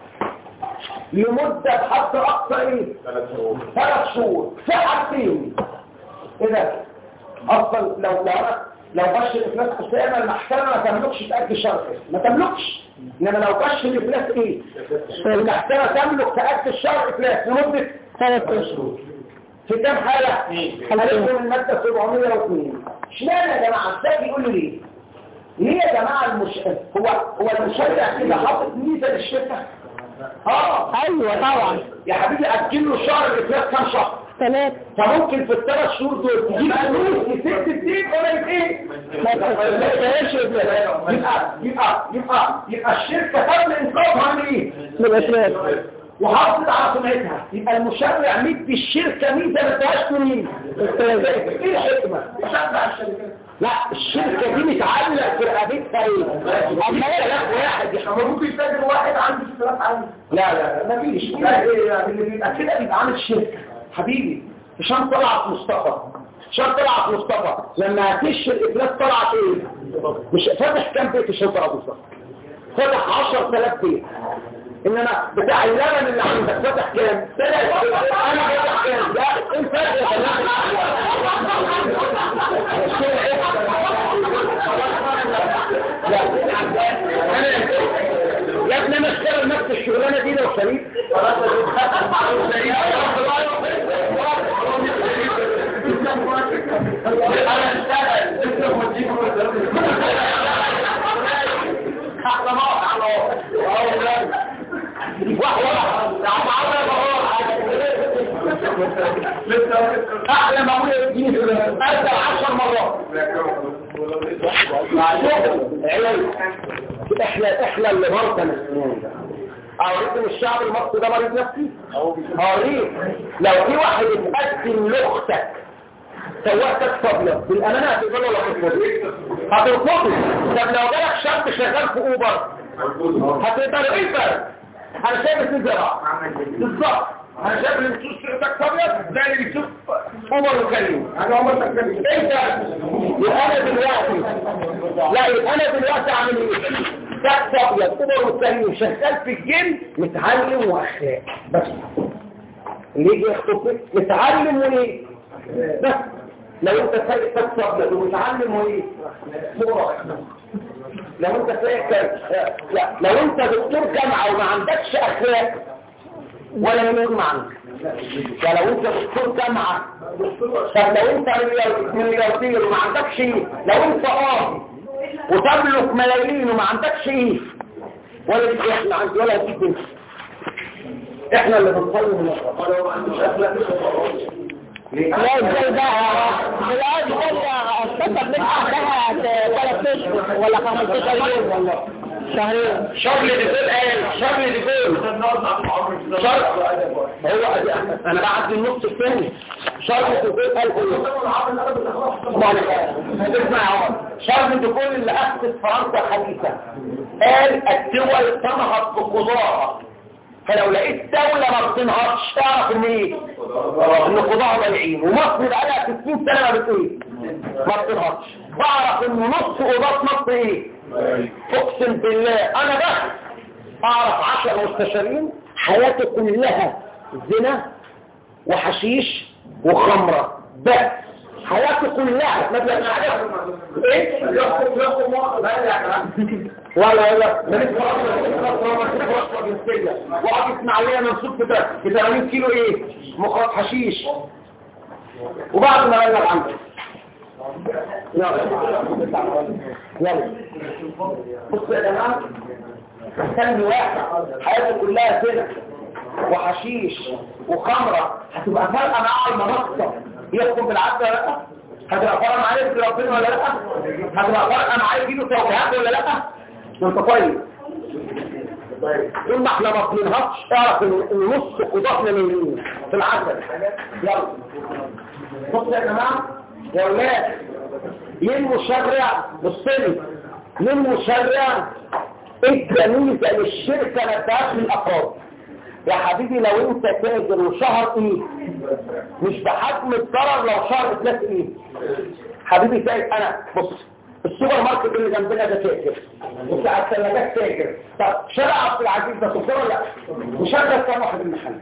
لمدة حتى اقصى ايه ثلاث شهور في حاجتين ايه ده اصلا لو لو أنا- لو غش الافلاس قسامه المحكمه ما تملكش تاجل شهر ما تملكش انما لو غش الافلاس ايه المحكمه تملك تاجل شهر افلاس لمده ثلاث اشهر في كام حاله هنكتب الماده 702 اشمعنى يا جماعه ازاي يقول لي ليه ليه يا جماعه المش... هو هو المشرع كده حاطط ميزه للشركه اه ايوه طبعا يا حبيبي اجل له شهر الافلاس كام شهر ثلاث فممكن في الثلاث شهور دول تجيب فلوس لست سنين ولا ايه؟ ما تبقاش يبقى يبقى يبقى يبقى الشركه تم انقاذها من ايه؟ من الافلاس وحافظت على سمعتها يبقى المشرع مدي الشركه ميزه ما ادهاش منين؟ ايه الحكمه؟ يشجع الشركات لا الشركه دي متعلق في رقبتها ايه؟ اما هي لا واحد يا ممكن يتاجر واحد عنده اشتراك عندي لا لا لا مفيش لا ايه اللي بيبقى كده بيبقى عامل شركه حبيبي هشام طلعت مصطفى هشام طلعت مصطفى لما هتش الافلاس طلعت ايه؟ مش فاتح كام بيت هشام طلعت مصطفى؟ فتح 10000 بيت انما بتاع اللبن اللي عندك فتح كام؟ ثلاث انا فتح كام؟ لا ايه الفرق يا لا يا ابني انا اشتغل نفس الشغلانه دي لو شريك انا اشتغل احلى ما على احلى ما اقول يديني ارجع 10 مرات احنا احنا اللي مرضى نفسيين اوريك ان الشعب المصري ده مريض نفسي اوريك لو في واحد اتقدم لاختك سواقتك فاضيه بالامانه هتقبله ولا هترفضه هترفضه طب لو جالك شاب شغال في اوبر هتقدر ايه الفرق انا شايف اتنين زراعه بالظبط انا شايف اللي بتشوف شركتك فاضيه زي اللي بيشوف اوبر وكريم انا عمر تكلم انت يبقى انا دلوقتي لا يبقى انا دلوقتي اعمل ايه تحت ابيض اوبر وكريم شغال في الجيم متعلم واخلاق بس اللي يجي يخطبك متعلم وايه بس لو انت سايق تاكسي ابيض ومتعلم وايه صورة لو انت سايق لا لو انت دكتور جامعه وما عندكش اخلاق ولا ينور عنك ولو انت دكتور جامعه طب لو انت ملياردير وما عندكش ايه لو انت قاضي وتملك ملايين وما عندكش ايه ولا ليك احنا عندي ولا هتيجي انت احنا اللي بنصلي من ولا ما عندوش اخلاق لا ازاي بقى دلوقتي كده الشركه بنبقى عندها ثلاث اشهر ولا 15 يوم ولا شهرين شارل ديجول قال شارل ديجول شارل هو انا بعد النص الثاني شارل ديجول قال ايه اسمع يا عمر شارل ديجول اللي اسس فرنسا حديثا قال الدول تنهض بقضاها فلو لقيت دولة ما بتنهضش تعرف ان ايه ان قضاها ضايعين ومصر بقى لها 60 سنة ما بت ايه ما بتنهضش بعرف ان نص قضاة مصر ايه اقسم بالله انا بس اعرف عشر مستشارين حياته كلها زنا وحشيش وخمرة بس حياته كلها ما بيعرف ايه ولا ولا ماليش فرصه جنسيه وقعد اسماعيليه منسوب ب 80 كيلو ايه مخاط حشيش وبعد ما بلغ عنه يلا يلا بصوا يا جماعه استنى واحد حياته كلها زنا وحشيش وخمره هتبقى فارقه معاه المنصه يحكم بالعدل ولا لا هتبقى فارقه معاه يذكر ربنا ولا لا هتبقى فارقه معاه يجيله توجيهات ولا لا انت طيب طول ما احنا ما بننهضش اعرف ان إن نص قضاتنا من في العسل يلا بصوا يا جماعه يا ولاد ليه المشرع بالصلي ليه المشرع ادى ميزه للشركه ما اداهاش للافراد يا حبيبي لو انت تاجر وشهر ايه مش بحجم الضرر لو شهر ثلاث ايه حبيبي تاجر انا بص السوبر ماركت اللي جنبنا ده تاجر وبتاع الثلاجات تاجر طب شارع عبد العزيز ده سكر ولا لا وشغل كام واحد المحل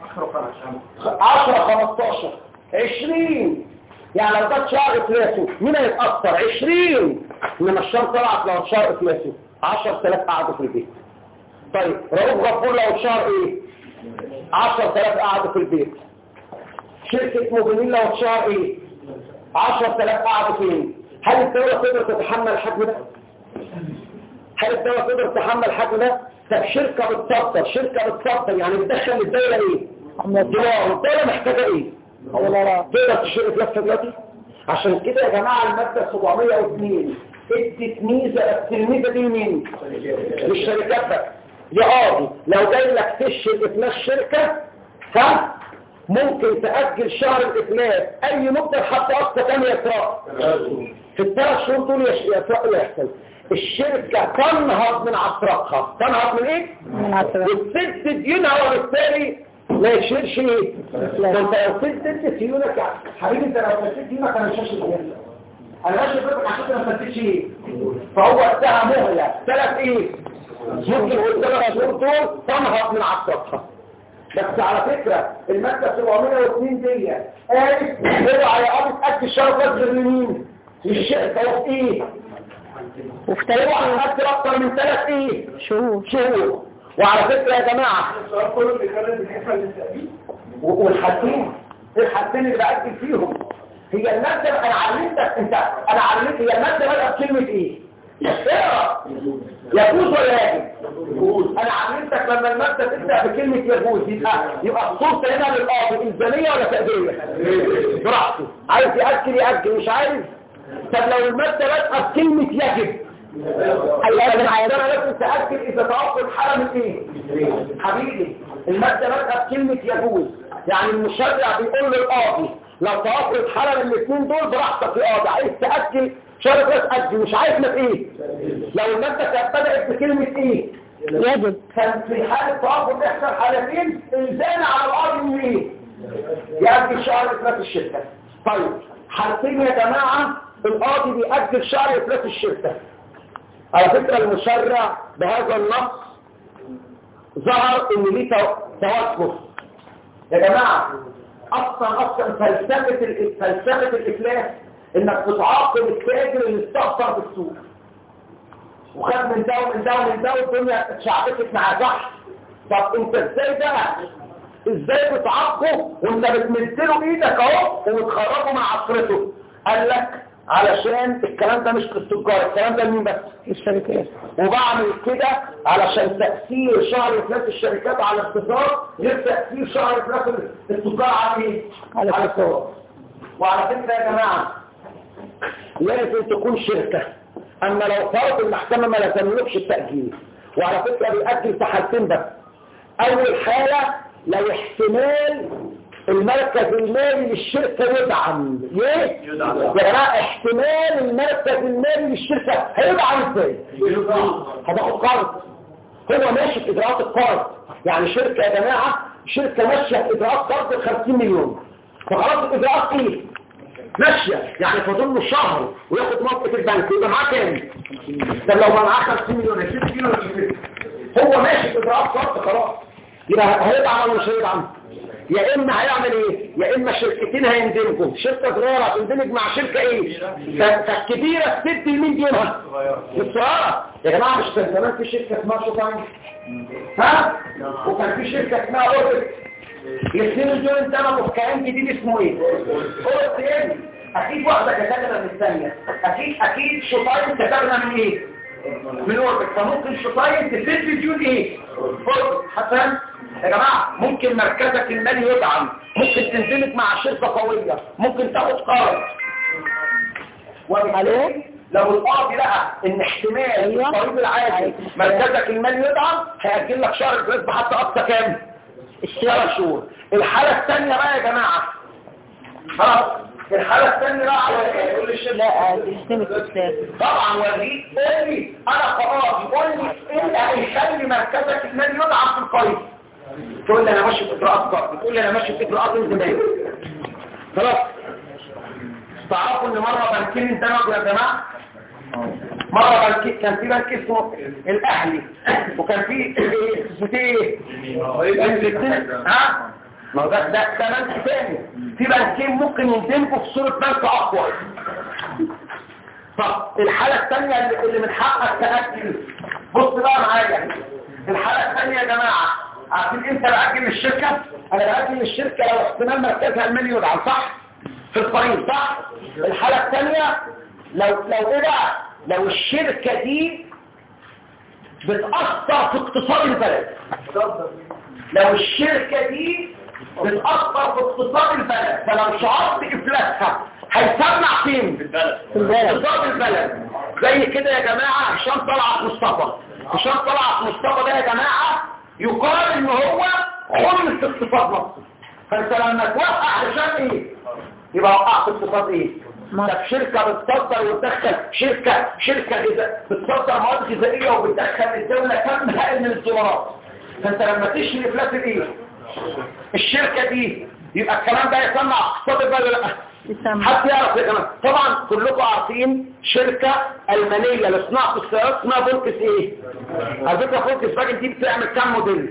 10 15 20 يعني لو ده شهر افلاسه مين هيتاثر 20 انما الشهر طلعت لو شهر افلاسه 10000 قعدوا في البيت طيب رؤوف غفور لو شهر ايه 10000 قعدوا في البيت شركة موبينيل لو شهر ايه 10000 قعدوا فين هل الدولة تقدر تتحمل الحجم ده هل الدولة تقدر تتحمل الحجم ده طب شركة بتصدر شركة بتصدر يعني بتدخل الدولة ايه دولار الدولة محتاجة ايه تقدر تشتري فلوسها دلوقتي عشان كده يا جماعة المادة 702 ادت ميزة بس الميزة دي مين للشركات بس دي قاضي لو جاي لك تشهر افلاس شركة ها ممكن تأجل شهر الافلاس اي مدة حتى اقصى كام يسرق في الثلاث شهور دول يسرق يحصل الشركة تنهض من عصرقها تنهض من ايه؟ من عشرة والست ديونها وبالتالي ما يشيلش ايه؟ ده انت لو سدت ديونك يا حبيبي انت لو سدت ديونك انا مش هشيل ديونك انا ماشي بيتك عشان ما سدتش ايه؟ فهو ادها مهلة ثلاث ايه؟ ممكن والثلاث شهور دول تنهض من عصرقها بس على فكرة المادة 702 دي قالت اوعى يا ابو تأكد شرط غير لمين؟ للشركة وفي ايه؟ وفي اوعى ثلاث تأكد اكتر من ثلاث ايه؟ شهور شهور وعلى فكرة يا جماعة و- والحاجتين الحاجتين اللي بأكد فيهم هي المادة انا علمتك انت انا علمت هي المادة بدأ بكلمة ايه اقرا يجوز ولا يجب انا علمتك لما المادة تبدأ بكلمة يجوز يبقى يبقى الصوت هنا للقاضي الزامية ولا تأدية براحته عايز يأكل يأكل مش عايز طب لو المادة بدأ بكلمة يجب لازم عندنا لازم تأكد إذا توقف حالة من إيه حبيبي المادة بدأت بكلمة يجوز يعني المشرع بيقول للقاضي لو توقف حالة من الاثنين دول براحتك يا قاضي عايز تأكل شرط بس أكل مش عايز ما في إيه لو المادة كانت بدأت بكلمة إيه يجب كان في حالة توقف يحصل حالتين إلزام على القاضي من إيه يأجل شهر إفلاس الشركة طيب حالتين يا جماعة القاضي بيأجل شهر إفلاس الشركة على فكرة المشرع بهذا النص ظهر ان ليه تو- توقف يا جماعة اصلا اصلا فلسفة ال- فلسفة الافلاس انك بتعاقب التاجر اللي استخسر في السوق وخد من ده ومن ده ومن ده والدنيا اتشعبكت معاه صح طب انت ازاي بقى ازاي بتعاقبه وانت بتمدله ايدك اهو وبتخرجه مع عصرته قال لك علشان الكلام ده مش للتجار الكلام ده لمين بس الشركات وبعمل كده علشان تأثير شهر إفلاس الشركات على الاقتصاد غير تأثير شهر إفلاس التجار على ايه؟ على الاقتصاد وعلى فكرة يا جماعة لازم تكون شركة ان لو فرض المحكمة ما لزملوش التأجيل وعلى فكرة بيأجل في حالتين بس اول حالة لو احتمال المركز المالي للشركة يدعم ليه؟ يدعم. يا جماعة احتمال المركز المالي للشركة هيدعم ازاي؟ هتاخد قرض هو ماشي في اجراءات القرض يعني شركة يا جماعة شركة ماشية في اجراءات قرض ب 50 مليون فخلاص الاجراءات ايه؟ ماشية يعني فاضل له شهر وياخد موقف البنك يبقى معاه كام؟ طب لو معاه 50 مليون 20 مليون ولا 20 هو ماشي في اجراءات قرض خلاص يبقى هيدعم ولا مش هيدعم؟ يا اما هيعمل ايه يا اما شركتين هيندمجوا شركه صغيره هتندمج مع شركه ايه ف- فالكبيره تدي لمين ديونها للصغيره يا جماعه مش كان زمان في شركه اسمها شوفان ها وكان في شركه اسمها اوربت الاثنين دول انتبهوا في كيان جديد اسمه ايه اوربت ايه اكيد واحده كتبنا من الثانيه اكيد اكيد شوفان كتبنا من ايه من اوربت فممكن شوفان تسد ديون ايه اوربت حسن يا جماعة ممكن مركزك المالي يدعم ممكن تنزلك مع شركة قوية ممكن تاخد قرض وبالتالي لو القاضي لقى ان احتمال أيوة. الطريق العادي مركزك المالي يدعم هيأجل لك شهر الجواز حتى اقصى كام؟ ثلاث شهور الحالة الثانية بقى يا جماعة خلاص الحالة الثانية بقى على يقول الشركة لا تستمع استاذ طبعا وريك قول لي انا قراري قول لي ايه اللي هيخلي مركزك المالي يدعم في القريب تقول لي انا ماشي في اجراءات قرض تقول لي انا ماشي في اجراءات انزمام خلاص تعرفوا ان مره بنكين اندمجوا يا جماعه مره بنكين كان في بنك اسمه الاهلي وكان في ايه اسمه ايه ها ما هو ده ده ده بنك تاني في بنكين ممكن يندمجوا في صوره بنك اقوى طب الحالة الثانية اللي- اللي من حقك تأكل بص بقى معايا الحالة الثانية يا جماعة عارفين انت بأكل للشركة انا بأكل للشركة لو احتمال مركزها المالي يدعم صح في القريب صح الحالة الثانية لو لو ايه بقى لو الشركة دي بتأثر في اقتصاد البلد لو الشركة دي بتأثر في اقتصاد البلد فلو شعرت إفلاسها هيسمع فين؟ في البلد في البلد اقتصاد البلد زي كده يا جماعة هشام طلعت مصطفى هشام طلعت مصطفى ده يا جماعة يقال ان هو خمس اقتصاد مصر فانت لما توقع هشام ايه يبقى وقعت اقتصاد ايه مصر. طب شركة بتصدر وتدخل شركة شركة غذاء بتصدر مواد غذائية وبتدخل الدولة كم هائل من الدولارات فانت لما تشري افلاس الايه الشركة دي يبقى الكلام ده يسمع اقتصاد البلد ولا لا تسمع حد يعرف يا جماعه طبعا كلكم عارفين شركة ألمانية لصناعة السيارات اسمها فولكس ايه على فكرة فولكس فاجن دي بتعمل كام موديل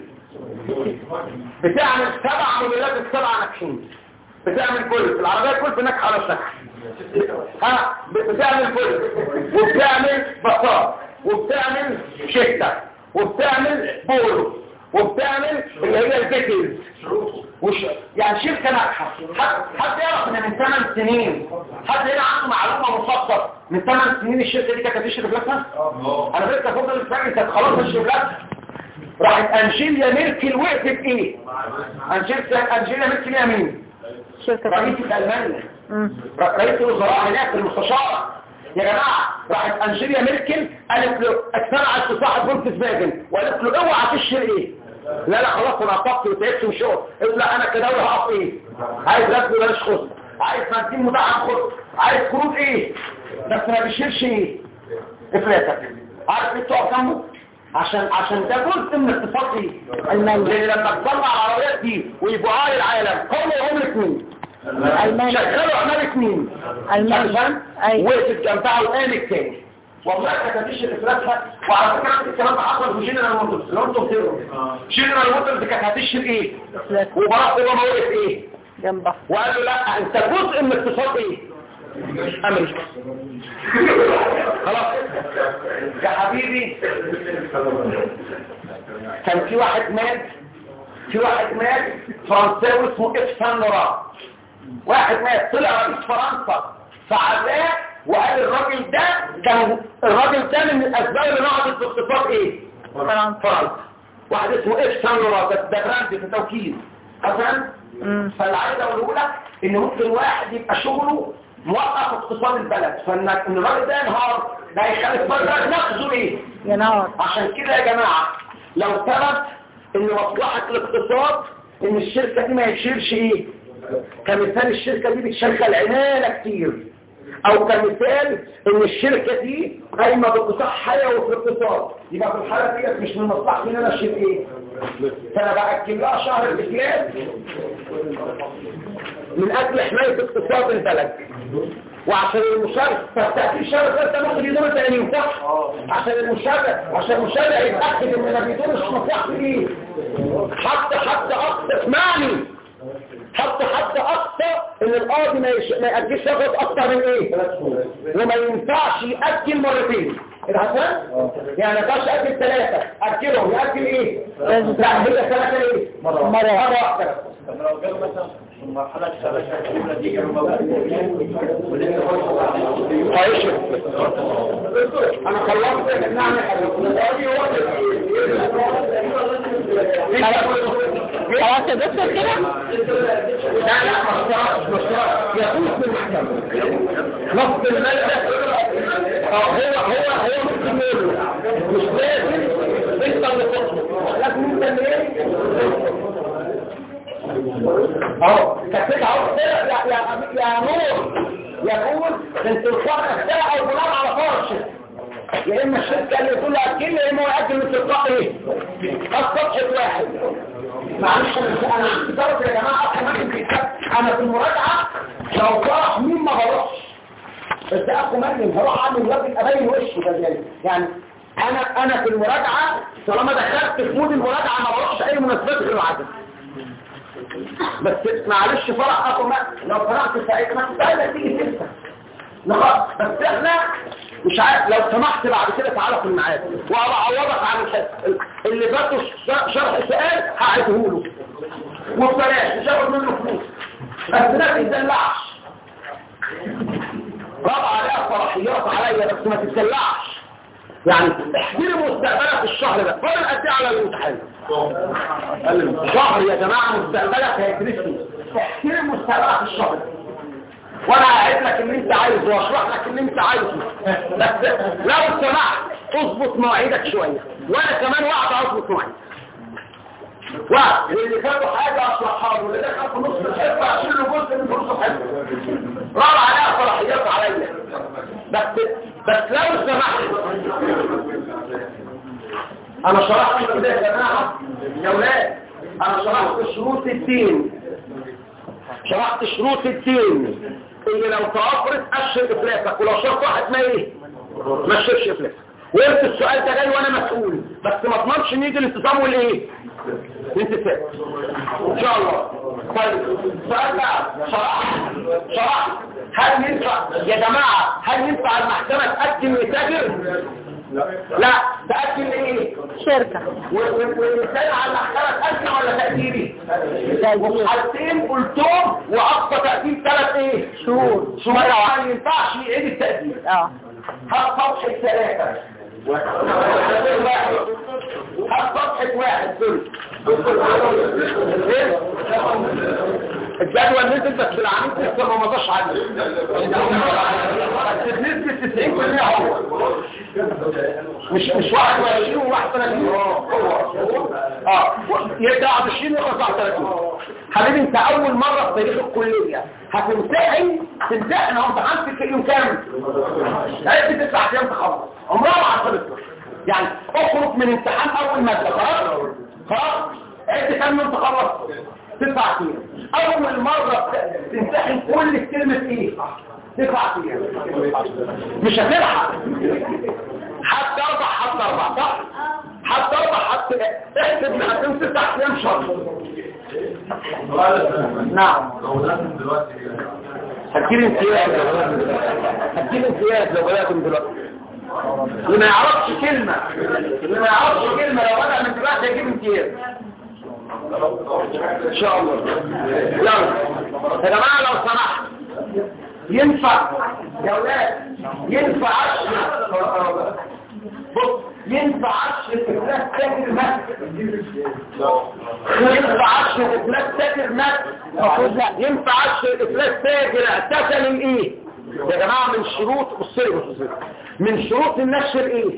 بتعمل سبع موديلات السبع ناجحين بتعمل كل العربية كل ناجحة على الشكل ها بتعمل كل وبتعمل بصار وبتعمل شتة وبتعمل بولو وبتعمل اللي هي البيتلز وش يعني شركة ناجحة حد حد يعرف ان من 8 سنين حد هنا عنده معلومة مصدر من 8 سنين الشركة دي كانت هتشرب لها انا فكرة فضل الفاكر كانت خلاص تشرب لها راحت انجيليا ميركل وقفت ايه انجيليا انجيليا ميركل هي مين شركة رئيسة المانيا مم. رئيس الوزراء هناك في المستشارة يا جماعة راحت انجيليا ميركل قالت له اقتنعت بصاحب فولكس فاجن وقالت له اوعى تشتري ايه لا لا خلاص انا طفت وتعبت وشغل قلت لا انا كده هقف ايه عايز راتب بلاش خد عايز بنزين مدعم خد عايز قروض ايه بس ما بيشيلش ايه افلاتك عارف ليه تقف جنبه عشان عشان ده جزء من اقتصاد ايه المانيا لان لما تصنع العربيات دي ويبقوا عالي العالم هم هم الاثنين المانيا شغلوا عمال اتنين المانيا ايوه وقفت جنبها وقامت تاني والله كانت مفيش افلاسها وعلى فكره الكلام ده حصل في جنرال موتورز لو انتم بتقروا جنرال موتورز كانت هتشتري ايه إفلاس. وبراك اوباما وقف ايه جنبها وقال له لا انت جزء من اقتصاد ايه امريكا خلاص يا حبيبي كان في واحد مات في واحد مات فرنساوي اسمه اف سان لوران واحد مات طلع رئيس فرنسا فعزاه وقال الراجل ده كان الراجل ده من الاسباب اللي نقضت في اقتصاد ايه فرنسا فرنسا واحد اسمه اف سان لوران ده ده براند في توكيل حسن مم. فاللي عايز اقوله لك ان ممكن واحد يبقى شغله موقف اقتصاد البلد فانك ان الراجل ده ينهار ده هيخلي البلد نفسه ايه يا نهار عشان كده يا جماعة لو ثبت ان مصلحة الاقتصاد ان الشركة دي ما يشيرش ايه كمثال الشركة دي بتشغل عمالة كتير او كمثال ان الشركة دي قايمة باقتصاد حيوي في الاقتصاد يبقى في الحالة ديت مش من مصلحتي ان انا اشيل ايه فانا باكد لها شهر الاسلام من اجل حماية اقتصاد البلد وعشان المشارك فتأتي الشارع ثالثة ممكن يدور تاني ينفح عشان المشارع عشان المشارع يتأكد ان ما بيدورش مصلحة ايه حتى حتى اقصى اسمعني حتى حتى اقصى ان القاضي ما, يش... ما يأجلش ياخد اكتر من ايه وما ينفعش يأجل مرتين الحسن يعني ما ينفعش يأجل ثلاثة أجلهم يأجل ايه لا هي ثلاثة ايه مرة مرة واحدة طب لو جاب مثلا في مرحلة شبكة الأولى دي جابوا طيب انا خلصت نعمل خلاص يا دكتور كده لا لا ما اشتركش ما اشتركش يفوز بالمحكمة نص المال هو هو هو ممكن يقول مش لازم انت اللي تطلب لازم انت اللي ايه اهو كتبت اهو يا يا يا نور يقول انت الخبر بتاعه او بناء على فرش يا اما الشركه اللي تقول له اكل يا اما هو ياكل من تلقاء ايه الصفحه واحد معلش انا انا عندي درجه يا جماعه اصلا ما في الكتاب انا في المراجعه لو راح مين ما بروحش بس اخو مريم هروح اعمل راجل ابين وشه ده يعني يعني انا انا في المراجعه طالما دخلت في مود المراجعه ما بروحش اي مناسبات غير العدد بس معلش فرح اخو ما لو فرحت ساعتها ما تسألك تيجي تنسى نخاف بس احنا مش عارف لو سمحت بعد كده تعالى في الميعاد وأعوضك عن الحس اللي فاته شرح سؤال هعيده له وببلاش مش هاخد منه فلوس بس ما تتدلعش رفع عليها صلاحيات عليا بس ما تتدلعش يعني احترم مستقبلك الشهر ده فاضل قد ايه على الامتحان شهر يا جماعه مستقبلك هيدرسني احترم مستقبلك الشهر ده وانا هعيد لك اللي انت عايزه واشرح لك اللي انت عايزه بس لو سمحت اظبط مواعيدك شويه وانا كمان وعد اظبط مواعيدي وعد واللي فاتوا حاجه اشرحها له واللي دخل في نص الحصه اشيل له جزء من نص الحصه رفع عليها صلاحيات عليا بس بس لو سمحت انا شرحت كده يا جماعه يا ولاد انا شرحت شروط الدين شرحت شروط الدين اللي لو توفرت اشهر افلاسك ولو شرط واحد ما ايه ما اشهرش افلاسك وقلت السؤال ده جاي وانا مسؤول بس ما اضمنش ان يجي الانتظام والايه الانتفاع ان شاء الله طيب السؤال بقى شرحت شرحت هل ينفع يا جماعه هل ينفع المحكمه تقدم لتاجر لا تقدم ايه شركة والمثال على المحكمة تقدم ولا تقديري حالتين قلتهم واقصى تقديم ثلاث ايه شهور شهور ما ينفعش يعيد التقديم اه هات صفحة ثلاثة هات صفحة واحد دول الجدول نزل بس العميد لسه ما مضاش عليه بس بنسبة 90% هو مش مش 21 و 31 اه يبدا 20 و 39 حبيبي انت اول مره في تاريخ الكليه هتمتحن تمتحن اهو امتحنت في يوم كام عدت تسع ايام تخلص عمرها ما حصلت يعني اخرج من امتحان اول ماده خلاص خلاص عدت كام يوم تخلص تسع ايام اول مره تمتحن كل كلمه ايه تسع ايام مش هتلحق حتى اربع حتى اربع صح حتى اربع حتى احسب لحد تسع ايام شهر نعم هتجيب امتياز هتجيب امتياز لو بدأت من دلوقتي اللي ما يعرفش كلمة اللي ما يعرفش كلمة لو بدأ من دلوقتي هيجيب امتياز ان شاء الله يلا يا جماعة لو سمحت ينفع يا ولاد ينفع عشر بص ينفع عشر افلاس تاجر مكة ينفع عشر افلاس تاجر مكة المفروض لا ينفع عشر افلاس تاجر اعتزل الايه يا جماعة من شروط بصي بصي من شروط النشر ايه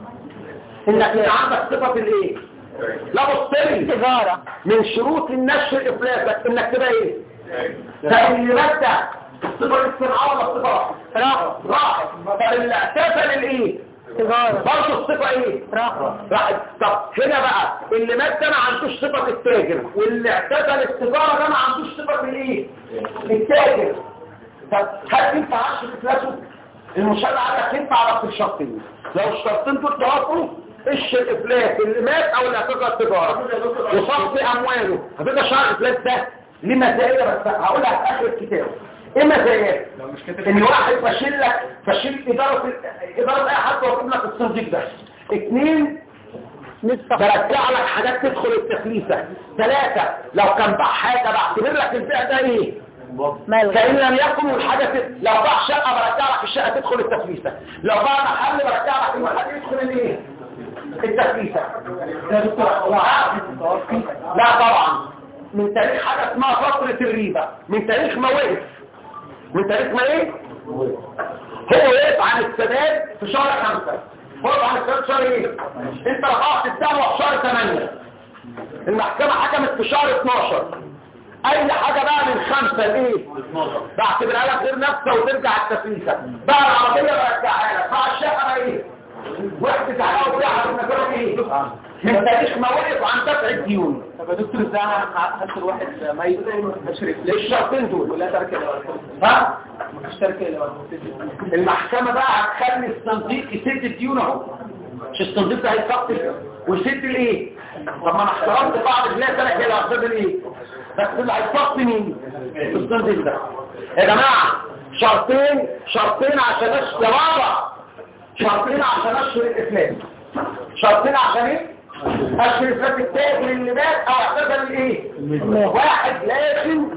انك يبقى عندك صفة الايه لا بصي تجارة من شروط النشر افلاسك انك تبقى ايه فاللي مادة الصفة الاستنعاء ولا الصفة راحة راحت فاللي اعتزل الايه تجارة برضه الصفة ايه راحة راحت طب هنا بقى اللي مات ده ما عندوش صفة التاجر واللي اعتزل التجارة ده ما عندوش صفة الايه التاجر طب هل ينفع عشر افلاسه المشرع قال لك ينفع بس الشرطين لو الشرطين دول توافقوا ايش الافلاس اللي مات او اللي اعتزل التجارة وصفي امواله هتبقى شهر الافلاس ده ليه مزايا بس هقولها في اخر الكتاب ايه مزايا ان واحد فاشل لك فاشل اداره اداره اي حد واجيب لك الصندوق ده اثنين نصف برجع لك حاجات تدخل التكليفه ثلاثه لو كان باع حاجه بعتبر لك البيع ده ايه ملغى كأن لم يكن الحاجة ت- لو باع شقة برجع لك الشقة تدخل التكليفة لو باع محل برجع لك المحل يدخل الايه التكليفة يا دكتور لا طبعا من تاريخ حاجة اسمها فترة الريبة من تاريخ ما وقف من تاريخ ما ايه هو وقف عن السداد في شهر خمسة وقف عن السداد في شهر ايه انت رفعت الدعوة في شهر ثمانية المحكمة حكمت في شهر 12 اي حاجة بقى من خمسة لايه بعتبرها لك غير نفسها وترجع التفليسة بقى العربية برجعها لك بقى الشقة بقى ايه وحدة عليها وبيعها من نجرة ايه من تاريخ ما وقف عن دفع الديون طب يا دكتور ازاي هات الواحد ميت مشرف الشرطين دول ولا تركه لو ها مش تركه لو المحكمة بقى هتخلي الصنديق يسد الديون اهو مش الصنديق ده هيتفضل ويسد الايه طب ما انا احترمت بعض الناس انا كده هسد الايه بس اللي هيتفضل مين الصنديق ده يا جماعة شرطين شرطين عشان اشتري يا بابا شرطين عشان اشتري الافلام شرطين عشان ايه اشتري الافلام التاجر اللي مات او اعتزل الايه واحد لازم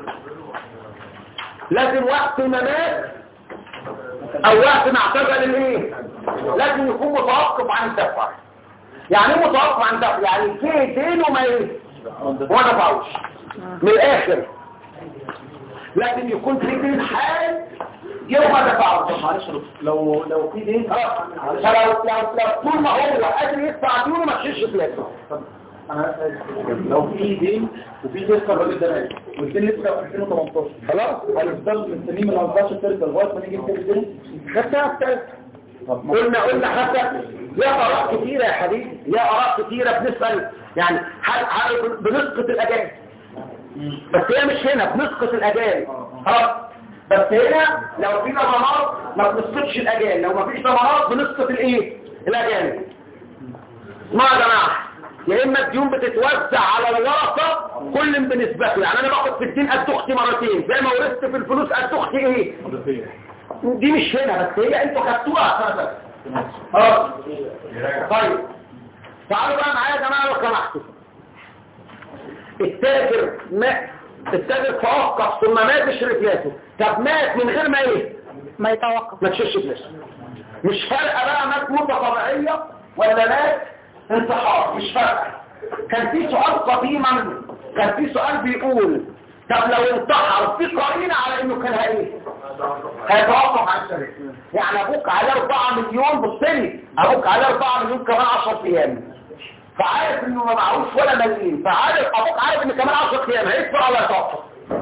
لازم وقت ما مات او وقت ما اعتزل الايه لازم يكون متوقف عن الدفع يعني ايه متوقف عن الدفع يعني في دين وما ايه وما دفعوش من الاخر لازم يكون في دين حال يوم ما دفعوش معلش لو لو في دين اه فلو لو لو طول ما هو قادر يدفع ديونه ما تشيلش فلوسه انا لو في دين وفي لسه الراجل ده مات والدين لسه في 2018 خلاص هنفضل مستنيين من 14 تركه لغايه ما نيجي نكتب الدين خدتها الثالث طب ما قلنا قلنا حتى يا آراء كثيرة يا حبيبي يا آراء كثيرة بنسأل يعني هل هل بنسقط الأجانب بس هي مش هنا بنسقط الأجانب خلاص بس هنا لو في ضمانات ما بنسقطش الأجانب لو ما فيش ضمانات بنسقط الإيه الأجانب ما يا جماعة يا إما الديون بتتوزع على الورثة كل بنسبته يعني أنا باخد في الدين قد أختي مرتين زي ما ورثت في الفلوس قد أختي إيه دي مش هنا بس هي انتوا خدتوها اساسا اه طيب تعالوا بقى معايا يا جماعه لو سمحتوا التاجر ما التاجر توقف ثم مات شركاته طب مات من غير ما ايه ما يتوقف ما تشيلش فلوس مش فارقه بقى مات موته طبيعيه ولا مات انتحار مش فارقه كان في سؤال قديما كان في سؤال بيقول طب لو انتحر في قرينه على انه كان ايه هيتوقف عن الشركه يعني ابوك عليه 4 مليون بصلي ابوك عليه 4 مليون كمان 10 ايام فعارف انه ما معهوش ولا مليم فعارف ابوك عارف ان كمان 10 ايام هيدفع ولا يتوقف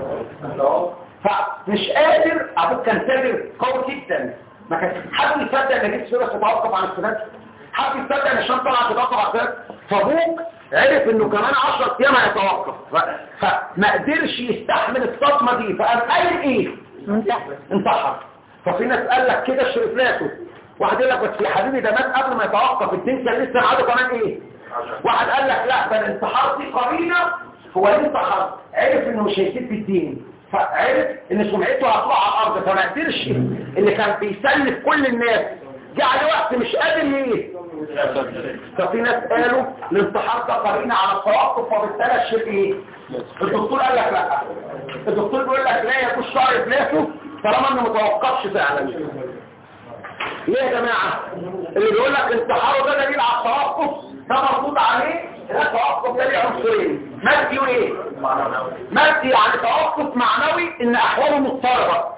فمش قادر ابوك كان تاجر قوي جدا ما كانش حد يصدق ان جيت سيرة تتوقف عن السداد حد يصدق ان الشمس طلعت تتوقف عن السداد فابوك عرف انه كمان 10 ايام هيتوقف ف- فما قدرش يستحمل الصدمه دي فقام قال ايه انتحر ففي ناس قال لك كده شرفلاته واحد يقول لك بس يا حبيبي ده مات قبل ما يتوقف الدين كان لسه معاده كمان ايه واحد قال لك لا ده الانتحار دي قرينه هو ليه انتحر عرف انه مش هيسيب الدين فعرف ان سمعته هتطلع على الارض فما قدرش اللي كان بيسلف كل الناس جه عليه وقت مش قادر ايه ففي ناس قالوا الانتحار ده قرينه على التوقف وبالتالي الشيء ايه الدكتور قال لك لا الدكتور بيقول لك لا يكون شعر افلاسه طالما انه متوقفش فعلا ليه يا جماعة اللي بيقول لك انتحاره ده دليل على التوقف ده مربوط عليه ده التوقف ده ليه عنصرين مادي وايه مادي يعني توقف معنوي ان احواله مضطربة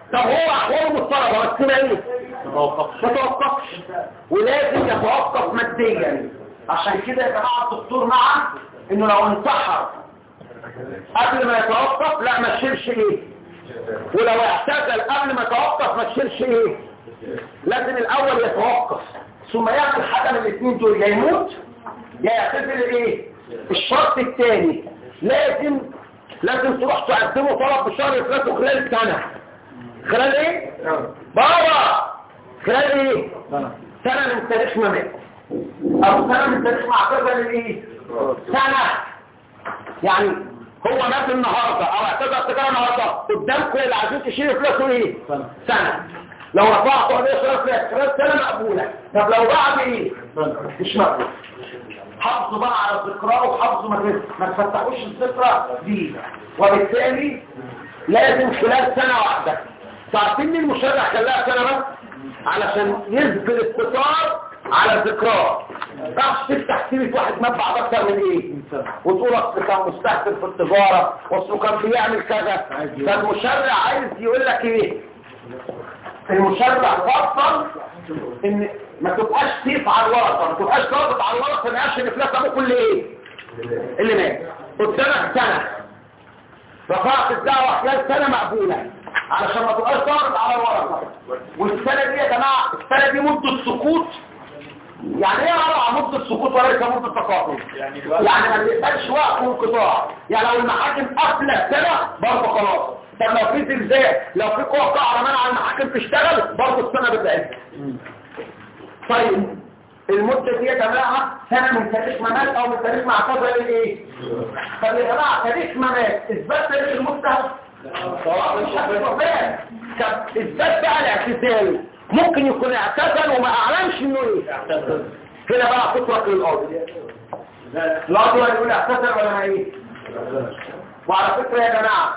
طب هو احواله مضطربه بس ما ايه ما توقفش ولازم يتوقف ماديا عشان كده يا جماعه الدكتور مع انه لو انتحر قبل ما يتوقف لا ما تشيلش ايه ولو اعتزل قبل ما يتوقف ما تشيلش ايه لازم الاول يتوقف ثم يعمل حاجه من الاثنين دول يا يموت يا يعتزل ايه الشرط الثاني لازم لازم تروح تقدمه طلب بشهر يفلته خلال سنه خلال ايه بابا خلال ايه سنه من تاريخ ما مات او سنه من تاريخ ما اعتزل الايه سنه يعني هو مات النهارده او اعتذر اعتذار النهارده قدامكم اللي عايزين تشيلوا فلوسه ايه سنه لو رفعتوا قضيه شرف فلوس خلال سنه مقبوله طب لو بعد ايه مش مقبول حافظوا بقى على الذكرى وحافظوا ما ما تفتحوش الذكرى دي وبالتالي لازم خلال سنه واحده تعرفين ليه المشرع خلاها سنه بس علشان يثبت الاستطار على الذكرى تعرفش تفتح سيره واحد مات بعد اكتر من ايه وتقول اصل كان مستهتر في التجاره واصله كان بيعمل كذا فالمشرع عايز يقول لك ايه المشرع فصل ان ما تبقاش سيف على الورقه ما تبقاش ضابط على الورقه ما يعرفش ان فلان ابو كل ايه اللي مات قدامك سنه رفعت الدعوه خلال سنه مقبوله علشان ما تبقاش ضابط على الورقه والسنه دي يا جماعه السنه دي مده سقوط يعني ايه اربع مده سقوط وليس مده تقاطع يعني ما تقبلش وقت وانقطاع يعني لو المحاكم قافله سنه برضه خلاص طب لو في زلزال لو في قوه قاعده منع المحاكم تشتغل برضه السنه بتاعتها طيب المدة دي يا جماعة سنة من تاريخ ما مات او من تاريخ ما اعتذر ايه طب يا جماعة تاريخ ما مات اثبات تاريخ المدة مش هتفضل طب اثبات بقى الاعتزال ممكن يكون اعتزل وما اعلنش انه ايه هنا بقى تترك للقاضي القاضي ولا يقول اعتزل ولا ما ايه وعلى فكرة يا جماعة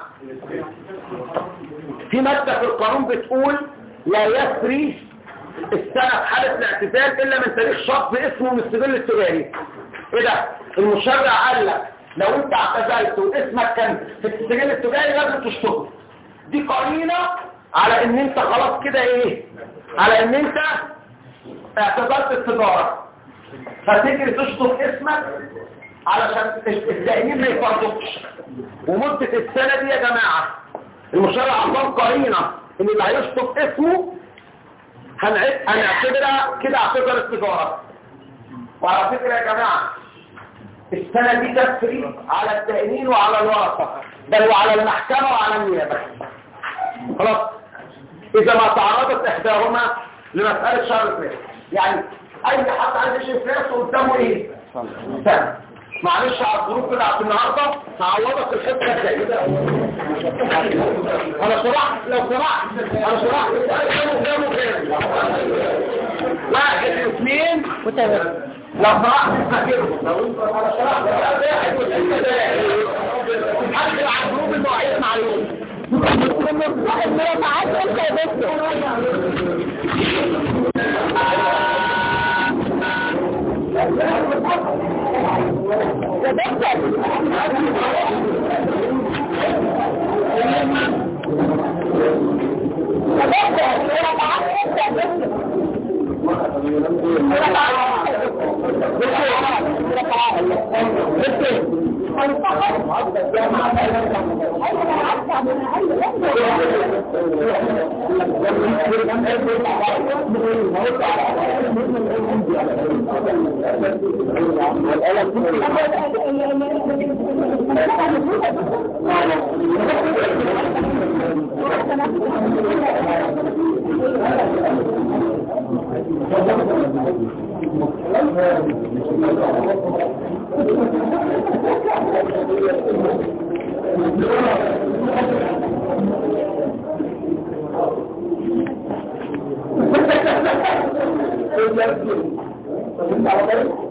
في مادة في القانون بتقول لا يسري السنة في حالة الاعتزال إلا من تاريخ شخص اسمه من السجل التجاري ايه ده المشرع قال لك لو انت اعتزلت واسمك كان في السجل التجاري لازم تشتغل دي قرينة على ان انت خلاص كده ايه على ان انت اعتزلت التجارة فتجري تشطب اسمك علشان التأمين ما يفرضكش ومدة السنة دي يا جماعة المشرع عطان قرينة ان اللي هيشطب اسمه هنعد- هنعتبرها كده اعتبر التجارة وعلى فكرة يا جماعة السنة دي تفريق على التأمين وعلى الورثة بل وعلى المحكمة وعلى النيابة خلاص إذا ما تعرضت إحداهما لمسألة شهر الفلاس يعني أي حد عايز يشوف فلاس قدامه إيه؟ سنة معلش على الظروف بتاعت النهارده هعوضك الحته الجايه انا شرحت لو شرحت انا شرحت السؤال كام وكام وكام واحد اثنين وتمام لو شرحت فاكرهم لو انت انا شرحت السؤال واحد واثنين ثلاثه حد على الجروب المواعيد معلوم معاك انت يا دكتور يا دكتور يا دكتور انا معاك انت يا دكتور انا معاك Thank you.